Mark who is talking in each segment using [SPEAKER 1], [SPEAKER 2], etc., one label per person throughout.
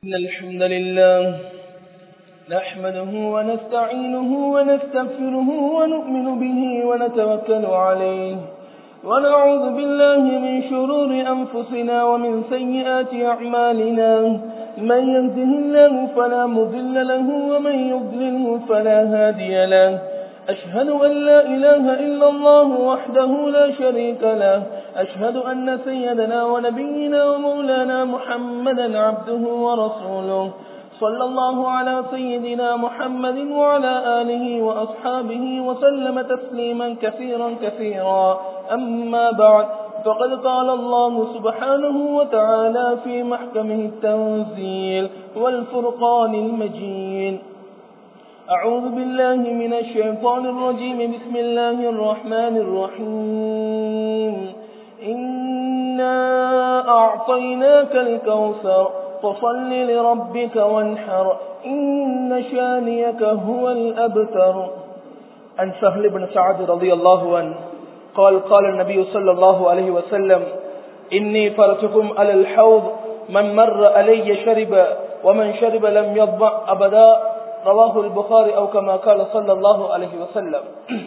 [SPEAKER 1] إن الحمد لله نحمده ونستعينه ونستغفره ونؤمن به ونتوكل عليه ونعوذ بالله من شرور أنفسنا ومن سيئات أعمالنا من يهده الله فلا مضل له ومن يضلله فلا هادي له أشهد أن لا إله إلا الله وحده لا شريك له أشهد أن سيدنا ونبينا ومولانا محمدا عبده ورسوله صلى الله على سيدنا محمد وعلى آله وأصحابه وسلم تسليما كثيرا كثيرا أما بعد فقد قال الله سبحانه وتعالى في محكمه التنزيل والفرقان المجيد أعوذ بالله من الشيطان الرجيم بسم الله الرحمن الرحيم إنا أعطيناك الكوثر فصل لربك وانحر إن شانيك هو الأبتر عن سهل بن سعد رضي الله عنه قال قال النبي صلى الله عليه وسلم إني فرتكم على الحوض من مر علي شرب ومن شرب لم يضمع أبدا رواه البخاري أو كما قال صلى الله عليه وسلم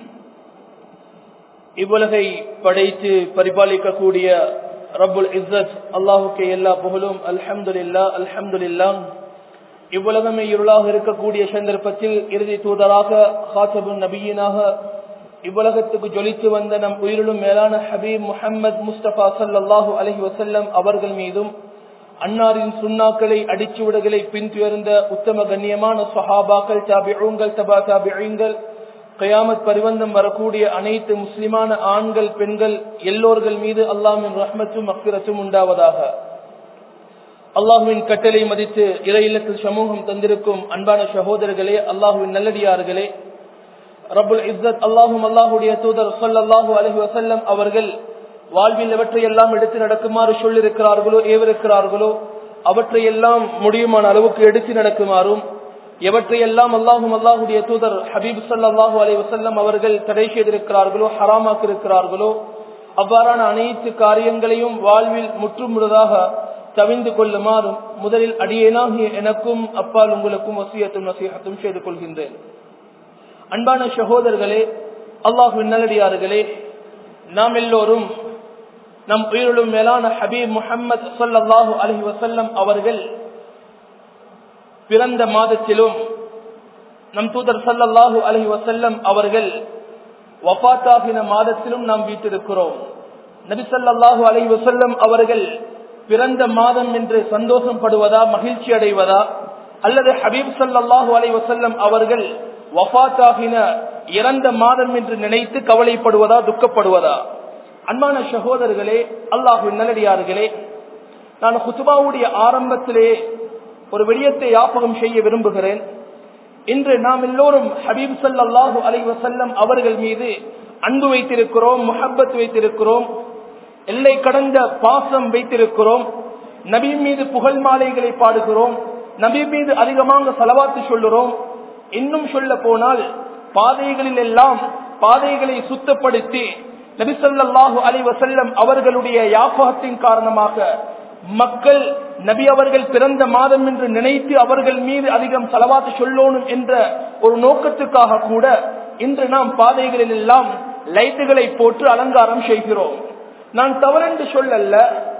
[SPEAKER 1] இவ்வுலகை படைத்து பரிபாலிக்கக்கூடிய ரப்புல் இஸ்ஸத் அல்லாஹுக்கு எல்லா புகழும் அல்ஹம்துலில்லா அல்ஹம்துலில்லா இவ்வுலகமே இருளாக இருக்கக்கூடிய சந்தர்ப்பத்தில் இறுதி தூதராக ஹாசபுன் நபியினாக இவ்வுலகத்துக்கு ஜொலித்து வந்த நம் உயிரிலும் மேலான ஹபீப் முஹம்மது முஸ்தபா சல்லாஹூ அலஹி வசல்லம் அவர்கள் மீதும் அன்னாரின் சுண்ணாக்களை அடிச்சுவிடுகளை பின்துயர்ந்த உத்தம கண்ணியமான சஹாபாக்கள் தாபிழங்கள் தபா தாபிழங்கள் கயாமத் பரிவந்தம் வரக்கூடிய அனைத்து முஸ்லிமான ஆண்கள் பெண்கள் எல்லோர்கள் மீது அல்லாமின் ரஹ்மத்தும் அக்கிரத்தும் உண்டாவதாக அல்லாஹுவின் கட்டளை மதித்து இறை இல்லத்தில் சமூகம் தந்திருக்கும் அன்பான சகோதரர்களே அல்லாஹுவின் நல்லடியார்களே ரபுல் இஸ்ஸத் அல்லாஹும் அல்லாஹுடைய தூதர் சொல்லல்லாஹூ அலஹி வசல்லம் அவர்கள் வாழ்வில் எவற்றையெல்லாம் எடுத்து நடக்குமாறு சொல்லிருக்கிறார்களோ ஏவிருக்கிறார்களோ அவற்றையெல்லாம் முடியுமான அளவுக்கு எடுத்து நடக்குமாறும் எவற்றையெல்லாம் அல்லாஹும் அல்லாஹுடைய தூதர் ஹபீப் சல்லாஹூ அலி வசல்லம் அவர்கள் தடை செய்திருக்கிறார்களோ ஹராமாக்கு இருக்கிறார்களோ அவ்வாறான அனைத்து காரியங்களையும் வாழ்வில் முற்றுமுழுதாக தவிந்து கொள்ளுமாறும் முதலில் அடியேனாகிய எனக்கும் அப்பால் உங்களுக்கும் வசியத்தும் நசீகத்தும் செய்து கொள்கின்றேன் அன்பான சகோதரர்களே அல்லாஹுவின் நல்லடியார்களே நாம் எல்லோரும் நம் உயிரிலும் மேலான ஹபீப் முஹம்மது சொல்லல்லாஹு அலஹி வசல்லம் அவர்கள் பிறந்த மாதத்திலும் நம் தூதர் சல்லல்லாஹு அலஹி வசல்லம் அவர்கள் வபாத்தாகின மாதத்திலும் நாம் வீட்டிருக்கிறோம் நபி சல்லாஹூ அலஹி வசல்லம் அவர்கள் பிறந்த மாதம் என்று சந்தோஷம் படுவதா மகிழ்ச்சி அடைவதா அல்லது ஹபீப் சல்லாஹூ அலி வசல்லம் அவர்கள் வஃத்தாகின இறந்த மாதம் என்று நினைத்து கவலைப்படுவதா துக்கப்படுவதா அன்பான சகோதரர்களே அல்லாஹு நல்லடியார்களே நான் குத்துபாவுடைய ஆரம்பத்திலே ஒரு விடயத்தை யாபகம் செய்ய விரும்புகிறேன் இன்று நாம் எல்லோரும் ஹபீப் சல்லாஹூ அலி வசல்லம் அவர்கள் மீது அன்பு வைத்திருக்கிறோம் முஹப்பத் வைத்திருக்கிறோம் எல்லை கடந்த பாசம் வைத்திருக்கிறோம் நபி மீது புகழ் மாலைகளை பாடுகிறோம் நபி மீது அதிகமாக செலவாத்து சொல்லுறோம் இன்னும் சொல்ல போனால் பாதைகளில் எல்லாம் பாதைகளை சுத்தப்படுத்தி நபிசல்லாஹு அலி வசல்லம் அவர்களுடைய யாபகத்தின் காரணமாக மக்கள் நபி அவர்கள் பிறந்த மாதம் என்று நினைத்து அவர்கள் மீது அதிகம் செலவாத்து சொல்லணும் என்ற ஒரு நோக்கத்துக்காக கூட இன்று நாம் பாதைகளில் எல்லாம் லைட்டுகளை போட்டு அலங்காரம் செய்கிறோம் நான் தவறென்று சொல்லல்ல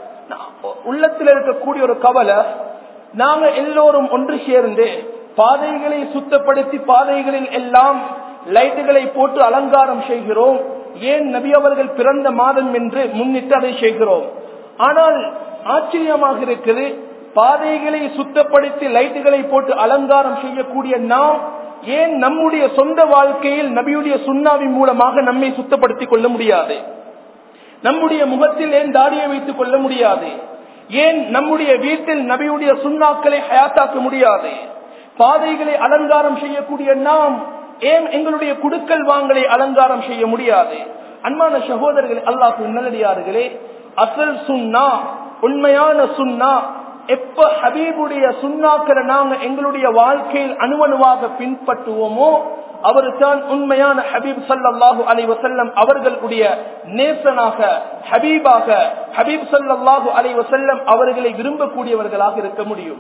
[SPEAKER 1] உள்ளத்தில் இருக்கக்கூடிய ஒரு கவலை நாங்க எல்லோரும் ஒன்று சேர்ந்து பாதைகளை சுத்தப்படுத்தி பாதைகளில் எல்லாம் லைட்டுகளை போட்டு அலங்காரம் செய்கிறோம் ஏன் நபி அவர்கள் பிறந்த மாதம் என்று முன்னிட்டு அதை செய்கிறோம் ஆனால் ஆச்சரியமாக இருக்குது பாதைகளை சுத்தப்படுத்தி லைட்டுகளை போட்டு அலங்காரம் செய்யக்கூடிய நாம் ஏன் நம்முடைய சொந்த வாழ்க்கையில் நபியுடைய சுண்ணாவின் மூலமாக நம்மை சுத்தப்படுத்திக் கொள்ள முடியாது நம்முடைய முகத்தில் ஏன் தாடியை வைத்துக் கொள்ள முடியாது ஏன் நம்முடைய வீட்டில் நபியுடைய சுண்ணாக்களை ஹயாத்தாக்க முடியாது பாதைகளை அலங்காரம் செய்யக்கூடிய நாம் ஏன் எங்களுடைய குடுக்கல் வாங்கலை அலங்காரம் செய்ய முடியாது அன்பான சகோதரர்கள் அல்லாஹு நல்லடியார்களே அசல் சுண்ணா உண்மையான சுண்ணா எப்ப ஹபீபுடைய சுண்ணாக்களை நாங்க எங்களுடைய வாழ்க்கையில் அணுவணுவாக பின்பற்றுவோமோ அவர் தான் உண்மையான ஹபீப் சல்லாஹூ அலி வசல்லம் அவர்களுடைய நேசனாக ஹபீபாக ஹபீப் சல்லாஹூ அலி வசல்லம் அவர்களை விரும்பக்கூடியவர்களாக இருக்க முடியும்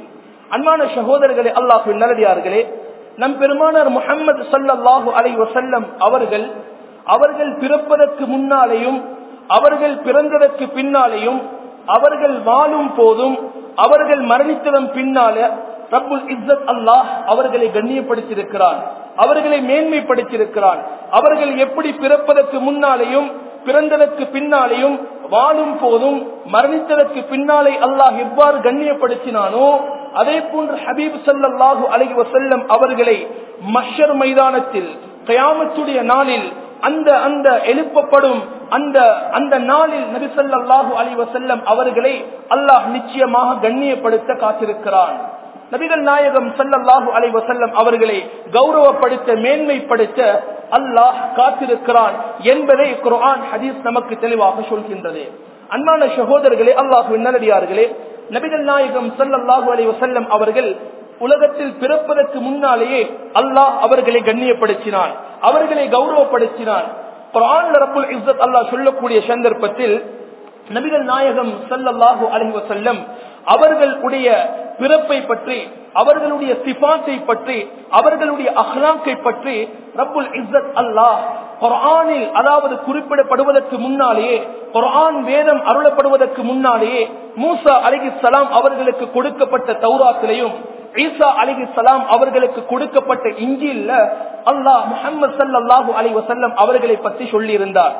[SPEAKER 1] அன்பான சகோதரர்களே அல்லாஹு நல்லடியார்களே நம் பெருமானார் முகமது சல்லாஹூ அலை வசல்லம் அவர்கள் அவர்கள் பிறப்பதற்கு முன்னாலேயும் அவர்கள் பிறந்ததற்கு பின்னாலேயும் அவர்கள் வாழும் போதும் அவர்கள் மரணித்ததன் பின்னால ரப்புல் இஸ்ஸத் அல்லாஹ் அவர்களை கண்ணியப்படுத்தியிருக்கிறான் அவர்களை மேன்மைப்படுத்தியிருக்கிறான் அவர்கள் எப்படி பிறப்பதற்கு முன்னாலேயும் பிறந்ததற்கு பின்னாலேயும் வாழும் போதும் மரணித்ததற்கு பின்னாலே அல்லாஹ் எவ்வாறு கண்ணியப்படுத்தினானோ அதே போன்று ஹபீப் சல்லாஹூ அலஹி வசல்லம் அவர்களை மஷர் மைதானத்தில் கயாமத்துடைய நாளில் அந்த அந்த எழுப்பப்படும் அந்த அந்த நாளில் நபிசல்லாஹூ அலி வசல்லம் அவர்களை அல்லாஹ் நிச்சயமாக கண்ணியப்படுத்த காத்திருக்கிறான் நபிகள் நாயகம் சல்லல்லாஹு அலை வசல்லம் அவர்களை கௌரவப்படுத்த மேன்மைப்படுத்த அல்லாஹ் காத்திருக்கிறான் என்பதை குர்ஆன் ஹதீஸ் நமக்கு தெளிவாக சொல்கின்றது அன்பான சகோதரர்களே அல்லாஹு நல்லடியார்களே நபிகள் நாயகம் சல்லல்லாஹு அலை வசல்லம் அவர்கள் உலகத்தில் பிறப்பதற்கு முன்னாலேயே அல்லாஹ் அவர்களை கண்ணியப்படுத்தினான் அவர்களை கௌரவப்படுத்தினான் குர்ஆன் ரப்புல் இஸ்ஸத் அல்லாஹ் சொல்லக்கூடிய சந்தர்ப்பத்தில் நபிகள் நாயகம் சல்லல்லாஹு அலைஹி வஸல்லம் அவர்களுடைய பிறப்பை பற்றி அவர்களுடைய சிபாத்தை பற்றி அவர்களுடைய அஹ்லாக்கை பற்றி ரப்புல் இஸ்ஸத் அல்லாஹ் குர்ஆனில் அதாவது குறிப்பிடப்படுவதற்கு முன்னாலேயே குர்ஆன் வேதம் அருளப்படுவதற்கு முன்னாலேயே மூசா அலிஹிஸ்ஸலாம் அவர்களுக்கு கொடுக்கப்பட்ட தௌராத்திலையும் ஈசா அலிஹி சலாம் அவர்களுக்கு கொடுக்கப்பட்ட இஞ்சில்ல அல்லாஹ் முஹம்மது சல்லாஹூ அலி வசல்லம் அவர்களை பற்றி சொல்லி இருந்தார்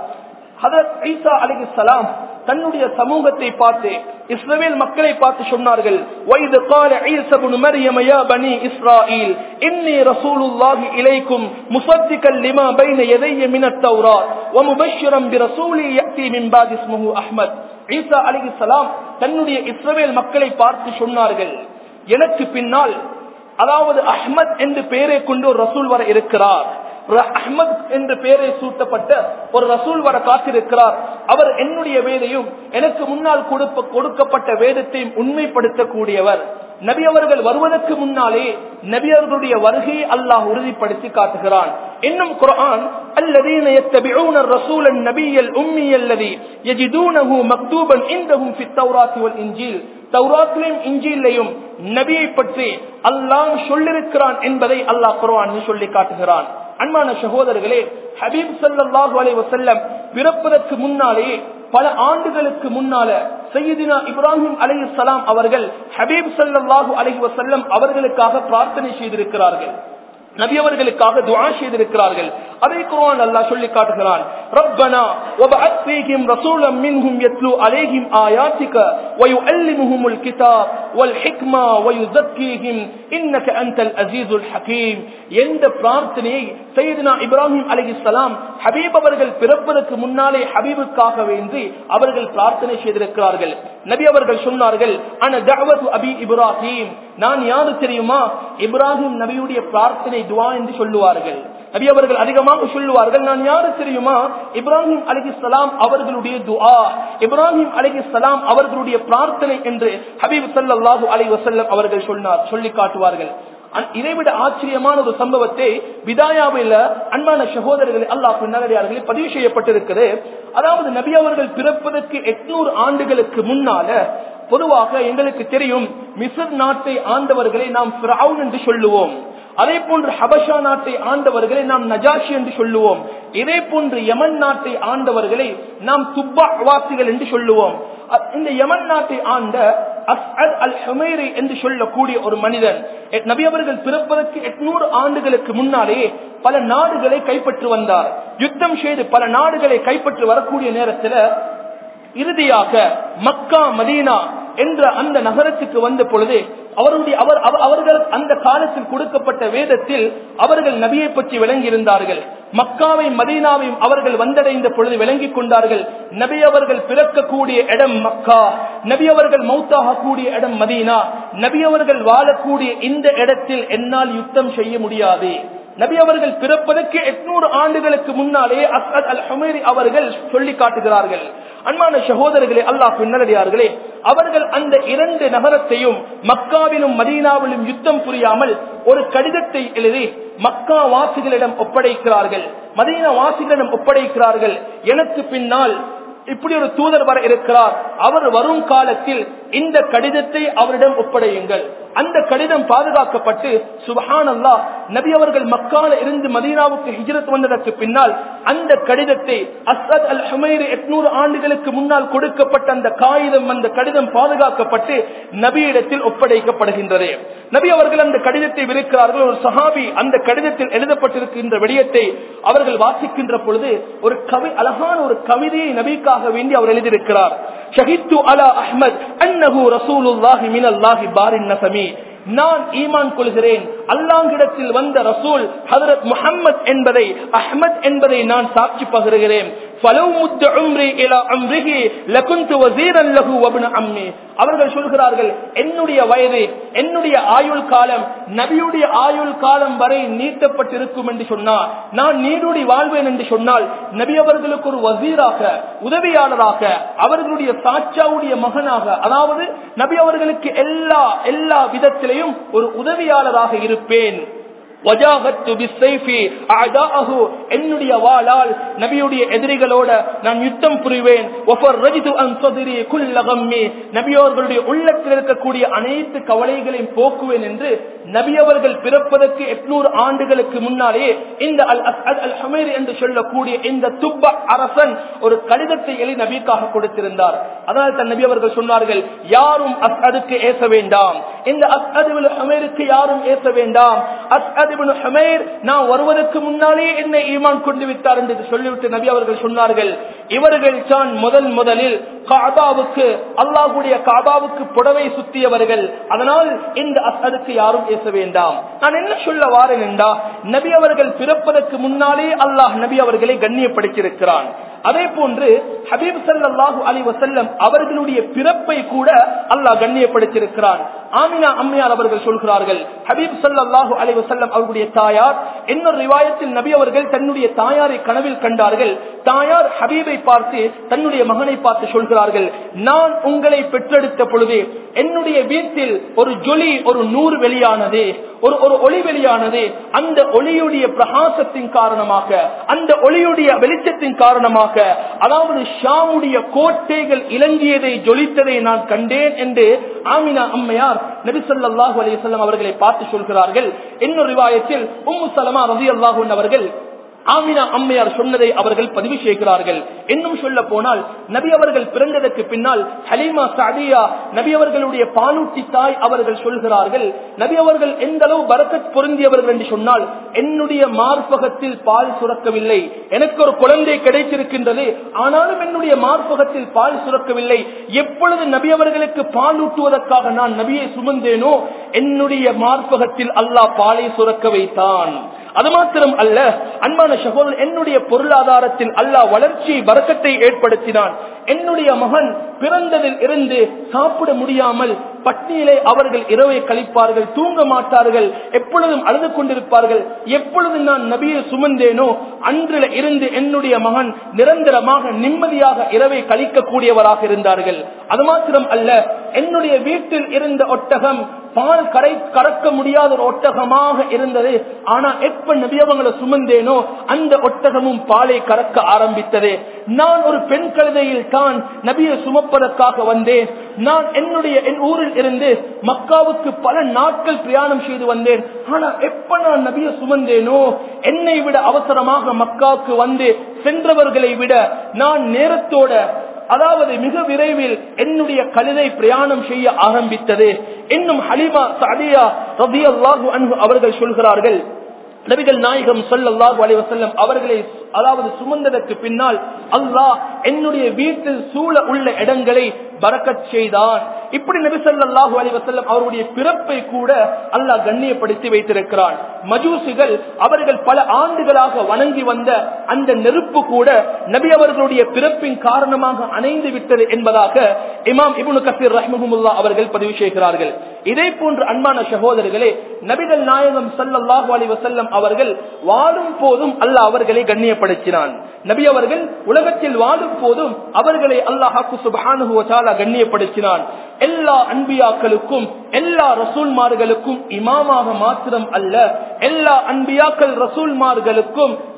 [SPEAKER 1] ஈசா அலிஹி சலாம் தன்னுடைய சமூகத்தை பார்த்து இஸ்ரவேல் மக்களை பார்த்து சொன்னார்கள் وَإِذْ قَالَ عِيسَى ابْنُ مَرْيَمَ يَا بَنِي إِسْرَائِيلَ إِنِّي رَسُولُ اللَّهِ إِلَيْكُمْ مُصَدِّقًا لِمَا بَيْنَ يَدَيَّ مِنَ التَّوْرَاةِ وَمُبَشِّرًا بِرَسُولٍ يَأْتِي مِنْ بَعْدِ اسْمُهُ أَحْمَدُ ஈசா அலிஹிஸ்ஸலாம் தன்னுடைய இஸ்ரவேல் மக்களை பார்த்து சொன்னார்கள் எனக்கு பின்னால் அதாவது அஹ்மத் என்று பெயரை கொண்டு ஒரு ரசூல் வர இருக்கிறார் அஹ்மத் என்று பெயரை சூட்டப்பட்ட ஒரு ரசூல் வர காத்திருக்கிறார் அவர் என்னுடைய வேதையும் எனக்கு முன்னால் கொடுப்ப கொடுக்கப்பட்ட வேதத்தையும் உண்மைப்படுத்தக்கூடியவர் நபி அவர்கள் வருவதற்கு முன்னாலே நபி அவர்களுடைய வருகையை அல்லாஹ் உறுதிப்படுத்தி காட்டுகிறான் இன்னும் குரான் الذين يتبعون الرسول النبي الأمي الذي يجدونه مكتوبا عندهم في التوراة والإنجيل தௌராத்திலையும் இஞ்சிலையும் நபியை பற்றி அல்லாஹ் சொல்லிருக்கிறான் என்பதை அல்லாஹ் குர்ஆன் சொல்லி காட்டுகிறான் அன்பான சகோதரர்களே ஹபீப் சல்லாஹூ அலை வசல்லம் பிறப்பதற்கு முன்னாலே பல ஆண்டுகளுக்கு முன்னால சையதினா இப்ராஹிம் அலி சலாம் அவர்கள் ஹபீப் சல்லாஹூ அலஹி வசல்லம் அவர்களுக்காக பிரார்த்தனை செய்திருக்கிறார்கள் நபி அவர்களுக்காக துஆ செய்திருக்கிறார்கள் அதை குர்ஆன் அல்லாஹ் சொல்லி காட்டுகிறான் ரப்பனா வபஅத் ஃபீஹிம் ரசூலம் மின்ஹும் யத்லு அலைஹிம் ஆயாத்திக வயுஅல்லிமுஹுமுல் கிதாப் வல் ஹிக்மா வயுஸக்கீஹிம் இன்னக அன்தல் அஸீஸுல் ஹகீம் எந்த பிரார்த்தனையை சையதுனா இப்ராஹிம் அலைஹிஸ்ஸலாம் ஹபீப் அவர்கள் பிறப்பதற்கு முன்னாலே ஹபீபுக்காக வேண்டி அவர்கள் பிரார்த்தனை செய்திருக்கிறார்கள் நபி அவர்கள் சொன்னார்கள் அன தஅவத்து அபி இப்ராஹிம் நான் யாரு தெரியுமா இப்ராஹிம் நபியுடைய பிரார்த்தனை துவா என்று சொல்லுவார்கள் நபி அவர்கள் அதிகமாக சொல்லுவார்கள் நான் யாரு தெரியுமா இப்ராஹிம் அலிகிஸ்லாம் அவர்களுடைய துஆ இப்ராஹிம் அலிகிஸ்லாம் அவர்களுடைய பிரார்த்தனை என்று ஹபீப் சல்லாஹூ அலி வசல்லம் அவர்கள் சொன்னார் சொல்லி காட்டுவார்கள் இதைவிட ஆச்சரியமான ஒரு சம்பவத்தை விதாயாவில் அன்பான சகோதரர்களை அல்லாஹ் நகரியார்களே பதிவு செய்யப்பட்டிருக்கிறது அதாவது நபி அவர்கள் பிறப்பதற்கு எட்நூறு ஆண்டுகளுக்கு முன்னால பொதுவாக எங்களுக்கு தெரியும் மிசர் நாட்டை ஆண்டவர்களை நாம் என்று சொல்லுவோம் அதே போன்று ஹபஷா நாட்டை ஆண்டவர்களை நாம் நஜாஷி என்று சொல்லுவோம் இதே போன்று யமன் நாட்டை ஆண்டவர்களை நாம் துப்பா வாசிகள் என்று சொல்லுவோம் இந்த யமன் நாட்டை ஆண்ட அஸ்அத் அல் ஹுமைரி என்று சொல்லக்கூடிய ஒரு மனிதன் நபி அவர்கள் பிறப்பதற்கு எட்நூறு ஆண்டுகளுக்கு முன்னாலே பல நாடுகளை கைப்பற்றி வந்தார் யுத்தம் செய்து பல நாடுகளை கைப்பற்றி வரக்கூடிய நேரத்தில் இறுதியாக மக்கா மதீனா என்ற அந்த நகரத்துக்கு வந்த பொழுது அவருடைய அவர் அவர்கள் அந்த காலத்தில் கொடுக்கப்பட்ட வேதத்தில் அவர்கள் நபியை பற்றி விளங்கி இருந்தார்கள் மக்காவை மதீனாவையும் அவர்கள் வந்தடைந்த பொழுது விளங்கிக் கொண்டார்கள் நபி அவர்கள் பிறக்கக்கூடிய இடம் மக்கா நபி அவர்கள் மௌத்தாக கூடிய இடம் மதீனா நபி அவர்கள் வாழக்கூடிய இந்த இடத்தில் என்னால் யுத்தம் செய்ய முடியாது நபி அவர்கள் பிறப்பதற்கு எட்நூறு ஆண்டுகளுக்கு முன்னாலே அஸ்அத் அல் ஹுமேரி அவர்கள் சொல்லி காட்டுகிறார்கள் அன்பான சகோதரர்களே அல்லாஹ் பின்னரடியார்களே அவர்கள் அந்த இரண்டு நகரத்தையும் மக்காவிலும் மதீனாவிலும் யுத்தம் புரியாமல் ஒரு கடிதத்தை எழுதி மக்கா வாசிகளிடம் ஒப்படைக்கிறார்கள் மதீனா வாசிகளிடம் ஒப்படைக்கிறார்கள் எனக்கு பின்னால் இப்படி ஒரு தூதர் வர இருக்கிறார் அவர் வரும் காலத்தில் இந்த கடிதத்தை அவரிடம் ஒப்படையுங்கள் அந்த கடிதம் பாதுகாக்கப்பட்டு சுபஹான் அல்லா நபி அவர்கள் மக்கால இருந்து மதீனாவுக்கு ஹிஜரத் வந்ததற்கு பின்னால் அந்த கடிதத்தை அஸ்ரத் அல் ஹுமைர் எட்நூறு ஆண்டுகளுக்கு முன்னால் கொடுக்கப்பட்ட அந்த காகிதம் அந்த கடிதம் பாதுகாக்கப்பட்டு நபியிடத்தில் ஒப்படைக்கப்படுகின்றது நபி அவர்கள் அந்த கடிதத்தை விரிக்கிறார்கள் ஒரு சஹாபி அந்த கடிதத்தில் எழுதப்பட்டிருக்கின்ற விடயத்தை அவர்கள் வாசிக்கின்ற பொழுது ஒரு கவி அழகான ஒரு கவிதையை நபிக்காக வேண்டி அவர் எழுதியிருக்கிறார் ஷஹித்து அலா அஹ்மத் அன்னஹு ரசூலுல்லாஹி மினல்லாஹி பாரின் நசமி நான் ஈமான் கொள்கிறேன் அல்லாங்கிடத்தில் வந்த ரசூல் ஹதரத் முஹம்மத் என்பதை அஹ்மத் என்பதை நான் சாட்சி பகிர்கிறேன் அவர்கள் சொல்கிறார்கள் என்னுடைய வயது என்னுடைய ஆயுள் காலம் நபியுடைய ஆயுள் காலம் வரை நீட்டப்பட்டிருக்கும் என்று சொன்னால் நான் நீடுடி வாழ்வேன் என்று சொன்னால் நபி அவர்களுக்கு ஒரு வசீராக உதவியாளராக அவர்களுடைய சாட்சாவுடைய மகனாக அதாவது நபி அவர்களுக்கு எல்லா எல்லா விதத்திலையும் ஒரு உதவியாளராக இருப்பேன் என்னுடைய வாளால் நபியுடைய எதிரிகளோட நான் யுத்தம் புரிவேன் நபியவர்களுடைய உள்ளத்தில் இருக்கக்கூடிய அனைத்து கவலைகளையும் போக்குவேன் என்று நபி அவர்கள் பிறப்பதற்கு எட்நூறு ஆண்டுகளுக்கு முன்னாலே இந்த அல் அல் அல் ஹமேர் என்று சொல்லக்கூடிய இந்த துப்ப அரசன் ஒரு கடிதத்தை எழுதி நபிக்காக கொடுத்திருந்தார் அதனால் தன் நபி அவர்கள் சொன்னார்கள் யாரும் அஸ்அதுக்கு ஏச வேண்டாம் இந்த அஸ்அது ஹமேருக்கு யாரும் ஏச வேண்டாம் அஸ்அது நான் வருவதற்கு முன்னாலே என்னை ஈமான் கொண்டு விட்டார் என்று சொல்லிவிட்டு நபி அவர்கள் சொன்னார்கள் இவர்கள் தான் முதல் முதலில் காபாவுக்கு அல்லாஹுடைய காபாவுக்கு புடவை சுத்தியவர்கள் அதனால் இந்த அசதுக்கு யாரும் பேச வேண்டாம் நான் என்ன சொல்ல வாரேன் என்றா நபி அவர்கள் பிறப்பதற்கு முன்னாலே அல்லாஹ் நபி அவர்களை கண்ணியப்படுத்தியிருக்கிறான் அதே போன்று ஹபீப் சல்லாஹூ அலி வசல்லம் அவர்களுடைய பிறப்பை கூட அல்லாஹ் கண்ணியப்படுத்தியிருக்கிறான் ஆமினா அம்மையார் அவர்கள் சொல்கிறார்கள் ஹபீப் சல்லாஹூ அலி வசல்லம் அவர்களுடைய தாயார் இன்னொரு ரிவாயத்தில் நபி அவர்கள் தன்னுடைய தாயாரை கனவில் கண்டார்கள் தாயார் ஹபீபை பார்த்து தன்னுடைய மகனை பார்த்து சொல்கிறார்கள் நான் உங்களை பெற்றெடுத்த பொழுது என்னுடைய வீட்டில் ஒரு ஜொலி ஒரு நூறு வெளியானது ஒரு ஒரு ஒளி வெளியானது அந்த ஒளியுடைய பிரகாசத்தின் காரணமாக அந்த ஒளியுடைய வெளிச்சத்தின் காரணமாக அதாவது ஷாமுடைய கோட்டைகள் இலங்கியதை ஜொலித்ததை நான் கண்டேன் என்று ஆமினா அம்மையார் நபிசல்லாஹு அலிசல்லாம் அவர்களை பார்த்து சொல்கிறார்கள் இன்னொரு ரிவாயத்தில் உம்மு சலமா ரவி அல்லாஹூன் அவர்கள் ஆமினா அம்மையார் சொன்னதை அவர்கள் பதிவு செய்கிறார்கள் இன்னும் சொல்ல போனால் நபி அவர்கள் பிறந்ததற்கு பின்னால் ஹலீமா சாதியா நபி அவர்களுடைய பாலூட்டி தாய் அவர்கள் சொல்கிறார்கள் நபி அவர்கள் எந்த அளவு பரக்கத் பொருந்தியவர்கள் என்று சொன்னால் என்னுடைய மார்பகத்தில் பால் சுரக்கவில்லை எனக்கு ஒரு குழந்தை கிடைத்திருக்கின்றது ஆனாலும் என்னுடைய மார்பகத்தில் பால் சுரக்கவில்லை எப்பொழுது நபி அவர்களுக்கு பால் ஊட்டுவதற்காக நான் நபியை சுமந்தேனோ என்னுடைய மார்பகத்தில் அல்லாஹ் பாலை சுரக்க வைத்தான் அது மாத்திரம் அல்ல அன்பான சகோதரன் என்னுடைய பொருளாதாரத்தில் அல்லாஹ் வளர்ச்சி வரக்கத்தை ஏற்படுத்தினான் என்னுடைய மகன் பிறந்ததில் இருந்து சாப்பிட முடியாமல் பட்டியலை அவர்கள் இரவை கழிப்பார்கள் தூங்க மாட்டார்கள் எப்பொழுதும் அழுது கொண்டிருப்பார்கள் எப்பொழுது நான் நபியை சுமந்தேனோ அன்றில் இருந்து என்னுடைய மகன் நிரந்தரமாக நிம்மதியாக இரவை கழிக்கக்கூடியவராக இருந்தார்கள் அது மாத்திரம் அல்ல என்னுடைய வீட்டில் இருந்த ஒட்டகம் பால் கரை கறக்க முடியாத ஒரு ஒட்டகமாக இருந்தது ஆனா எப்ப நபியவங்களை சுமந்தேனோ அந்த ஒட்டகமும் பாலை கறக்க ஆரம்பித்தது நான் ஒரு பெண் கழுதையில் தான் நபியை சுமப்பதற்காக வந்தேன் நான் என்னுடைய என் ஊரில் இருந்து மக்காவுக்கு பல நாட்கள் பிரயாணம் செய்து வந்தேன் ஆனா எப்ப நான் நபியை சுமந்தேனோ என்னை விட அவசரமாக மக்காவுக்கு வந்து சென்றவர்களை விட நான் நேரத்தோட அதாவது மிக விரைவில் என்னுடைய கழுதை பிரயாணம் செய்ய ஆரம்பித்தது இன்னும் ஹலிமா சதியா ரபி அல்லாஹு அன்பு அவர்கள் சொல்கிறார்கள் நபிகள் நாயகம் சொல்லல்லாஹு அலி வசல்லம் அவர்களை அதாவது சுமந்ததற்கு பின்னால் அல்லாஹ் என்னுடைய வீட்டில் சூழ உள்ள இடங்களை பறக்கச் செய்தான் இப்படி நபி சொல்லாஹு அலி வசல்லம் அவருடைய பிறப்பை கூட அல்லாஹ் கண்ணியப்படுத்தி வைத்திருக்கிறான் மஜூசிகள் அவர்கள் பல ஆண்டுகளாக வணங்கி வந்த அந்த நெருப்பு கூட நபி அவர்களுடைய பிறப்பின் காரணமாக அணைந்து விட்டது என்பதாக இமாம் இபுனு கசீர் ரஹ்மஹமுல்லா அவர்கள் பதிவு செய்கிறார்கள் இதே போன்று அன்பான சகோதரர்களே நபிகள் நாயகம் சல்லல்லாஹு அலி வசல்லம் அவர்கள் வாழும் போதும் அல்லாஹ் அவர்களை கண்ணியப்படுத்தினான் நபி அவர்கள் உலகத்தில் வாழும் போதும் அவர்களை அல்லாஹாக்கு சுபானுகுவதால கண்ணியப்படுத்தினான் எல்லா அன்பியாக்களுக்கும் எல்லா ரசூல்மார்களுக்கும் இமாமாக மாத்திரம் அல்ல எல்லா அன்பியாக்கள் ரசூல்மார்களுக்கும்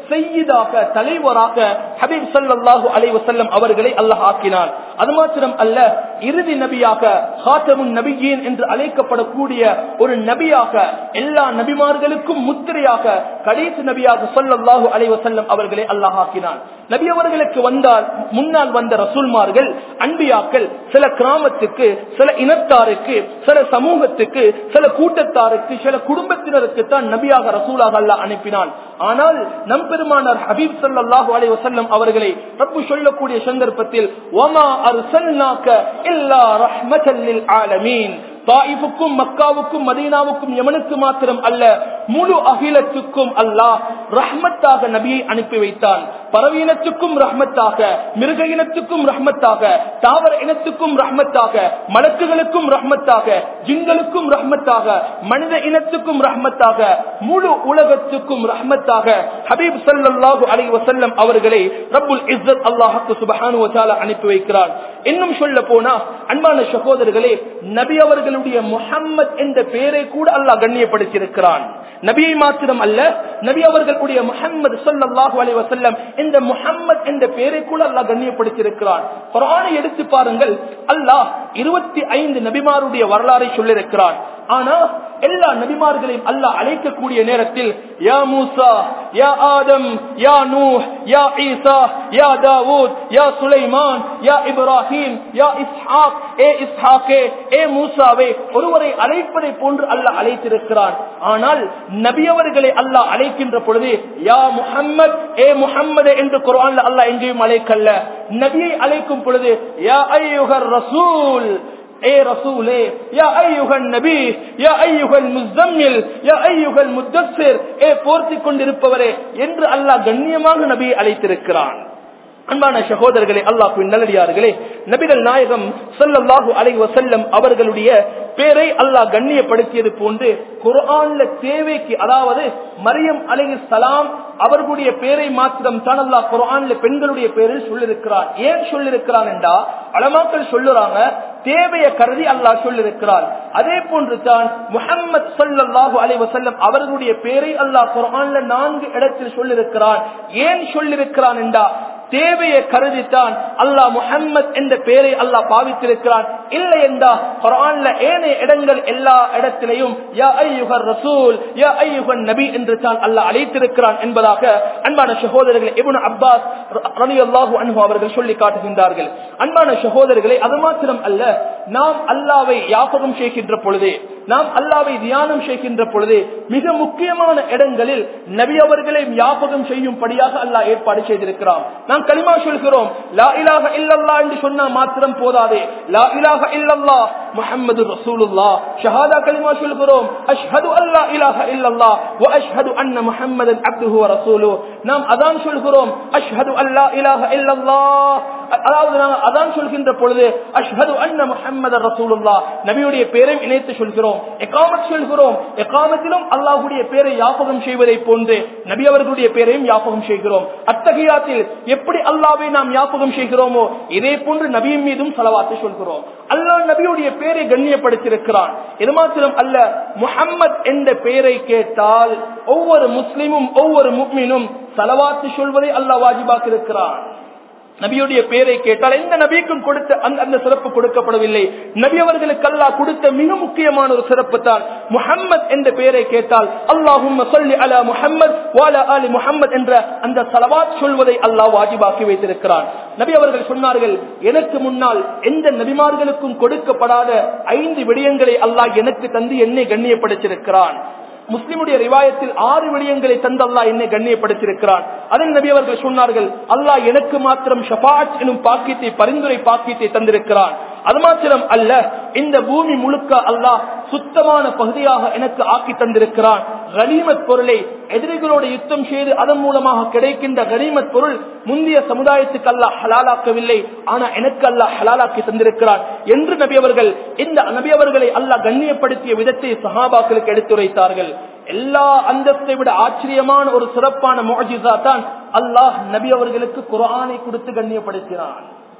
[SPEAKER 1] செய்யதாக தலைவராக ஹபீப் சல்லாஹூ அலை வசல்லம் அவர்களை அல்லாஹ் ஆக்கினான் அது மாத்திரம் அல்ல இறுதி நபியாக ஹாத்தமுன் நபியேன் என்று அழைக்கப்படக்கூடிய ஒரு நபியாக எல்லா நபிமார்களுக்கும் முத்திரையாக கடைசி நபியாக சொல்லல்லாஹு அலை வசல்லம் அவர்களை அல்லாஹ் ஆக்கினான் நபி அவர்களுக்கு வந்தால் முன்னால் வந்த ரசூல்மார்கள் அன்பியாக்கள் சில கிராமத்துக்கு சில இனத்தாருக்கு சில சமூகத்துக்கு சில கூட்டத்தாருக்கு சில குடும்பத்தினருக்கு தான் நபியாக ரசூலாக அல்ல அனுப்பினான் ஆனால் நம் பெருமானார் ஹபீப் சல்லாஹூ அலை வசல்லம் அவர்களை ரப்பு சொல்லக்கூடிய சந்தர்ப்பத்தில் ஒமா அர்சல்னாக்க இல்லா ரஹ்மத்தல்லில் ஆலமீன் தாயிஃபுக்கும் மக்காவுக்கும் மதீனாவுக்கும் யமனுக்கு மாத்திரம் அல்ல முழு அகிலத்துக்கும் அல்லாஹ் ரஹ்மத்தாக நபியை அனுப்பி வைத்தான் பறவையினத்துக்கும் ரஹ்மத்தாக மிருக இனத்துக்கும் ரஹ்மத்தாக தாவர இனத்துக்கும் ரஹ்மத்தாக மலக்குகளுக்கும் ரஹ்மத்தாக ஜிங்களுக்கும் ரஹ்மத்தாக மனித இனத்துக்கும் ரஹ்மத்தாக முழு உலகத்துக்கும் ரஹ்மத்தாக ஹபீப் சல்லாஹூ அலி வசல்லம் அவர்களை ரப்புல் இஸ்ஸத் அல்லாஹுக்கு சுபஹானு வசால அனுப்பி வைக்கிறார் இன்னும் சொல்ல போனா அன்பான சகோதரர்களே நபி அவர்களுடைய முஹம்மத் என்ற பெயரை கூட அல்லாஹ் கண்ணியப்படுத்தியிருக்கிறான் நபியை மாத்திரம் அல்ல நபி அவர்களுடைய முஹம்மது சல்லாஹூ அலி வசல்லம் இந்த முஹம்மத் என்ற பெயரை கூட அல்லாஹ் கண்ணியப்படுத்தியிருக்கிறான் குரானை எடுத்து பாருங்கள் அல்லாஹ் இருபத்தி ஐந்து நபிமாருடைய வரலாறை சொல்லியிருக்கிறான் ஆனா எல்லா நபிமார்களையும் அல்லாஹ் அழைக்கக்கூடிய நேரத்தில் யா மூசா யா ஆதம் யா நூ யா ஈசா யா தாவூத் யா சுலைமான் யா இப்ராஹிம் யா இஸ்ஹாக் ஏ இஸ்ஹாக்கே ஏ மூசாவே ஒருவரை அழைப்பதை போன்று அல்லாஹ் அழைத்திருக்கிறான் ஆனால் நபியவர்களை அல்லாஹ் அழைக்கின்ற பொழுது யா முஹம்மத் ஏ முஹம்மது என்று குரான்ல அல்லாஹ் எங்கேயும் அழைக்கல்ல நபியை அழைக்கும் பொழுது யா ஐயுகர் ரசூல் ஏ ரசூலே யா ஐயுகன் நபி யா ஐயுகல் முஸ்தம்மில் யா ஐயுகல் முத்தஸ்ஸிர் ஏ போர்த்தி கொண்டிருப்பவரே என்று அல்லாஹ் கண்ணியமாக நபியை அழைத்திருக்கிறான் அன்பான சகோதரர்களே அல்லாஹு நல்லடியார்களே நபிகள் நாயகம் சொல்லல்லாஹு அலை வசல்லம் அவர்களுடைய பேரை அல்லாஹ் கண்ணியப்படுத்தியது போன்று குரான்ல தேவைக்கு அதாவது மரியம் அலை சலாம் அவர்களுடைய பேரை மாத்திரம் தான் அல்லாஹ் குரான்ல பெண்களுடைய பேரில் சொல்லிருக்கிறார் ஏன் சொல்லிருக்கிறான் என்றா அலமாக்கள் சொல்லுறாங்க தேவையை கருதி அல்லாஹ் சொல்லிருக்கிறார் அதே போன்று தான் முகமது சல்லாஹூ அலை வசல்லம் அவர்களுடைய பேரை அல்லாஹ் குரான்ல நான்கு இடத்தில் சொல்லிருக்கிறான் ஏன் சொல்லிருக்கிறான் என்றா தேவையை கருதித்தான் அல்லாஹ் முஹம்மத் என்ற பெயரை அல்லாஹ் பாவித்திருக்கிறான் இல்லை என்றா குரான்ல ஏனைய இடங்கள் எல்லா இடத்திலையும் யா ஐயுகர் ரசூல் யா ஐயுகன் நபி என்று தான் அல்லாஹ் அழைத்திருக்கிறான் என்பதாக அன்பான சகோதரர்கள் இப்னு அப்பாஸ் ரலி அல்லாஹு அன்ஹு அவர்கள் சொல்லி காட்டுகின்றார்கள் அன்பான சகோதரர்களை அது மாத்திரம் அல்ல நாம் அல்லாவை யாபகம் செய்கின்ற பொழுதே நாம் அல்லாவை தியானம் செய்கின்ற பொழுது மிக முக்கியமான இடங்களில் நபி அவர்களை ஞாபகம் செய்யும்படியாக அல்லாஹ் ஏற்பாடு செய்திருக்கிறான் நாம் களிமா சொல்கிறோம் லா இலாக இல்லல்லா என்று சொன்னா மாத்திரம் போதாதே லா இலாக இல்லல்லா முஹம்மது ரசூலுல்லா ஷஹாதா களிமா சொல்கிறோம் அஷ்ஹது அல்லா இலாக இல்லல்லா வ அஷ்ஹது அன்ன முஹம்மதன் அப்துஹு வ ரசூலு நாம் அதான் சொல்கிறோம் அஷ்ஹது அல்லா இலாக இல்லல்லா அதாவது நாங்கள் அதான் சொல்கின்ற பொழுது அஷ்ஹது அன்ன முஹம்மது ரசூலுல்லா நபியுடைய பேரை இணைத்து சொல்கிறோம் எக்காமத் சொல்கிறோம் எக்காமத்திலும் அல்லாஹுடைய பேரை யாபகம் செய்வதை போன்று நபி அவர்களுடைய பேரையும் யாபகம் செய்கிறோம் அத்தகையாத்தில் எப்படி அல்லாவை நாம் யாபகம் செய்கிறோமோ இதே போன்று நபியின் மீதும் செலவாத்து சொல்கிறோம் அல்லாஹ் நபியுடைய பேரை கண்ணியப்படுத்தியிருக்கிறான் இது மாத்திரம் அல்ல முஹம்மத் என்ற பெயரை கேட்டால் ஒவ்வொரு முஸ்லிமும் ஒவ்வொரு முக்மினும் செலவாத்து சொல்வதை அல்லாஹ் வாஜிபாக்கு இருக்கிறான் நபியுடைய பேரை கேட்டால் எந்த நபிக்கும் கொடுத்த அந்த சிறப்பு கொடுக்கப்படவில்லை நபி அவர்களுக்கு அல்லாஹ் கொடுத்த மிக முக்கியமான ஒரு சிறப்பு தான் முஹம்மத் என்ற பெயரை கேட்டால் அல்லாஹும் சொல்லி அலா முஹம்மத் வாலா அலி முஹம்மத் என்ற அந்த சலவாத் சொல்வதை அல்லாஹ் வாஜிபாக்கி வைத்திருக்கிறான் நபி அவர்கள் சொன்னார்கள் எனக்கு முன்னால் எந்த நபிமார்களுக்கும் கொடுக்கப்படாத ஐந்து விடயங்களை அல்லாஹ் எனக்கு தந்து என்னை கண்ணியப்படுத்தியிருக்கிறான் முஸ்லிமுடைய ரிவாயத்தில் ஆறு விடயங்களை தந்து அல்லாஹ் என்னை கண்ணியப்படுத்தியிருக்கிறான் அதன் நபி அவர்கள் சொன்னார்கள் அல்லாஹ் எனக்கு மாத்திரம் ஷபாட் எனும் பாக்கியத்தை பரிந்துரை பாக்கியத்தை தந்திருக்கிறான் அது மாத்திரம் அல்ல இந்த பூமி முழுக்க அல்லாஹ் சுத்தமான பகுதியாக எனக்கு ஆக்கி தந்திருக்கிறான் கனிமத் பொருளை எதிரிகளோடு யுத்தம் செய்து அதன் மூலமாக கிடைக்கின்ற கனிமத் பொருள் முந்தைய சமுதாயத்துக்கு அல்லாஹ் ஹலாலாக்கவில்லை ஆனா எனக்கு அல்லாஹ் ஹலாலாக்கி தந்திருக்கிறான் என்று நபி அவர்கள் இந்த நபி அவர்களை அல்லாஹ் கண்ணியப்படுத்திய விதத்தை சஹாபாக்களுக்கு எடுத்துரைத்தார்கள் எல்லா அந்தஸ்தை விட ஆச்சரியமான ஒரு சிறப்பான மோஜிசா தான் அல்லாஹ் நபி அவர்களுக்கு குரானை கொடுத்து கண்ணியப்படுத்தினான்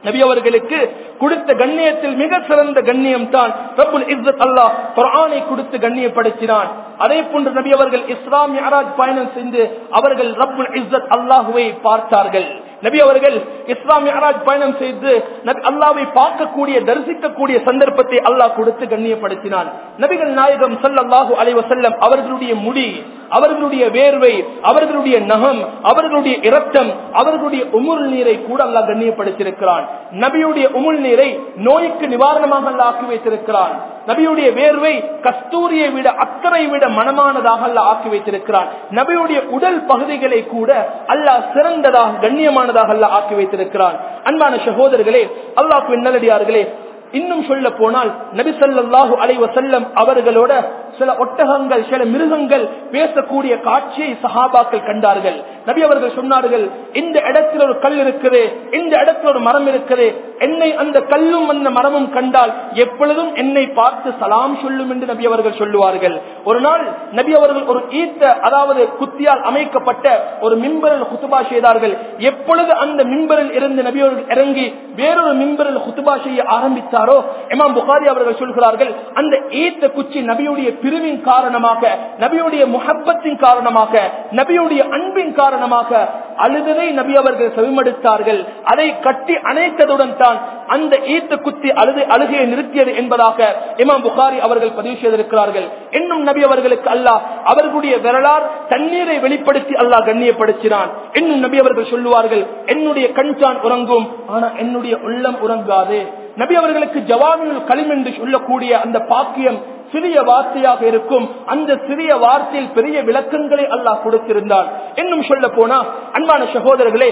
[SPEAKER 1] நபி அவர்களுக்கு கொடுத்த கண்ணியத்தில் மிக சிறந்த கண்ணியம் தான் ரப்புல் இஸ்ஸத் அல்லாஹ் குர்ஆனை கொடுத்து கண்ணியப்படுத்தினான் அதே போன்று நபி அவர்கள் இஸ்லாம் யாராஜ் பயணம் செய்து அவர்கள் ரப்புல் இஸ்ஸத் அல்லாஹுவை பார்த்தார்கள் நபி அவர்கள் இஸ்லாம் யாராஜ் பயணம் செய்து அல்லாவை பார்க்கக்கூடிய தரிசிக்கக்கூடிய சந்தர்ப்பத்தை அல்லாஹ் கொடுத்து கண்ணியப்படுத்தினான் நபிகள் நாயகம் சல்லல்லாஹு அலைஹி வஸல்லம் அவர்களுடைய முடி அவர்களுடைய வேர்வை அவர்களுடைய நகம் அவர்களுடைய இரத்தம் அவர்களுடைய உமுள் நீரை கூட அல்லாஹ் கண்ணியப்படுத்தியிருக்கிறான் நபியுடைய உமுள் நீரை நோய்க்கு நிவாரணமாக அல்லாஹ் ஆக்கி வைத்திருக்கிறான் நபியுடைய வேர்வை கஸ்தூரியை விட அக்கறை விட மனமானதாக அல்லாஹ் ஆக்கி வைத்திருக்கிறான் நபியுடைய உடல் பகுதிகளை கூட அல்லாஹ் சிறந்ததாக கண்ணியமானதாக அல்லாஹ் ஆக்கி வைத்திருக்கிறான் அன்பான சகோதரர்களே அல்லாஹ் நல்லடியார்களே இன்னும் சொல்ல போனால் நபி ஸல்லல்லாஹு அலைஹி வஸல்லம் அவர்களோட சில ஒட்டகங்கள் சில மிருகங்கள் பேசக்கூடிய காட்சியை சஹாபாக்கள் கண்டார்கள் நபி அவர்கள் சொன்னார்கள் இந்த இடத்தில் ஒரு கல் இருக்குது இந்த இடத்தில் ஒரு மரம் இருக்குது என்னை அந்த கல்லும் அந்த மரமும் கண்டால் எப்பொழுதும் என்னை பார்த்து சலாம் சொல்லும் என்று நபி அவர்கள் சொல்லுவார்கள் ஒரு நாள் நபி அவர்கள் ஒரு ஈத்த அதாவது குத்தியால் அமைக்கப்பட்ட ஒரு மிம்பரில் குத்துபா செய்தார்கள் எப்பொழுது அந்த மிம்பரில் இருந்து நபி அவர்கள் இறங்கி வேறொரு மிம்பரில் குத்துபா செய்ய ஆரம்பித்தாரோ இமாம் புகாரி அவர்கள் சொல்கிறார்கள் அந்த ஈத்த குச்சி நபியுடைய பிரிவின் காரணமாக நபியுடைய முகப்பத்தின் காரணமாக நபியுடைய அன்பின் காரணமாக அழுததை நபி அவர்கள் செவிமடுத்தார்கள் அதை கட்டி அணைத்ததுடன் தான் அந்த ஈத்த குத்தி அழுது அழுகையை நிறுத்தியது என்பதாக இமாம் புகாரி அவர்கள் பதிவு செய்திருக்கிறார்கள் இன்னும் நபி அவர்களுக்கு அல்லாஹ் அவர்களுடைய வரலாறு தண்ணீரை வெளிப்படுத்தி அல்லாஹ் கண்ணியப்படுத்தினான் இன்னும் நபி அவர்கள் சொல்லுவார்கள் என்னுடைய கண்சான் உறங்கும் ஆனா என்னுடைய உள்ளம் உறங்காது நபி அவர்களுக்கு ஜவாமியுல் கலிம் என்று சொல்லக்கூடிய அந்த பாக்கியம் சிறிய வார்த்தையாக இருக்கும் அந்த சிறிய வார்த்தையில் பெரிய விளக்கங்களை அல்லாஹ் கொடுத்திருந்தார் இன்னும் சொல்ல போனா அன்பான சகோதரர்களே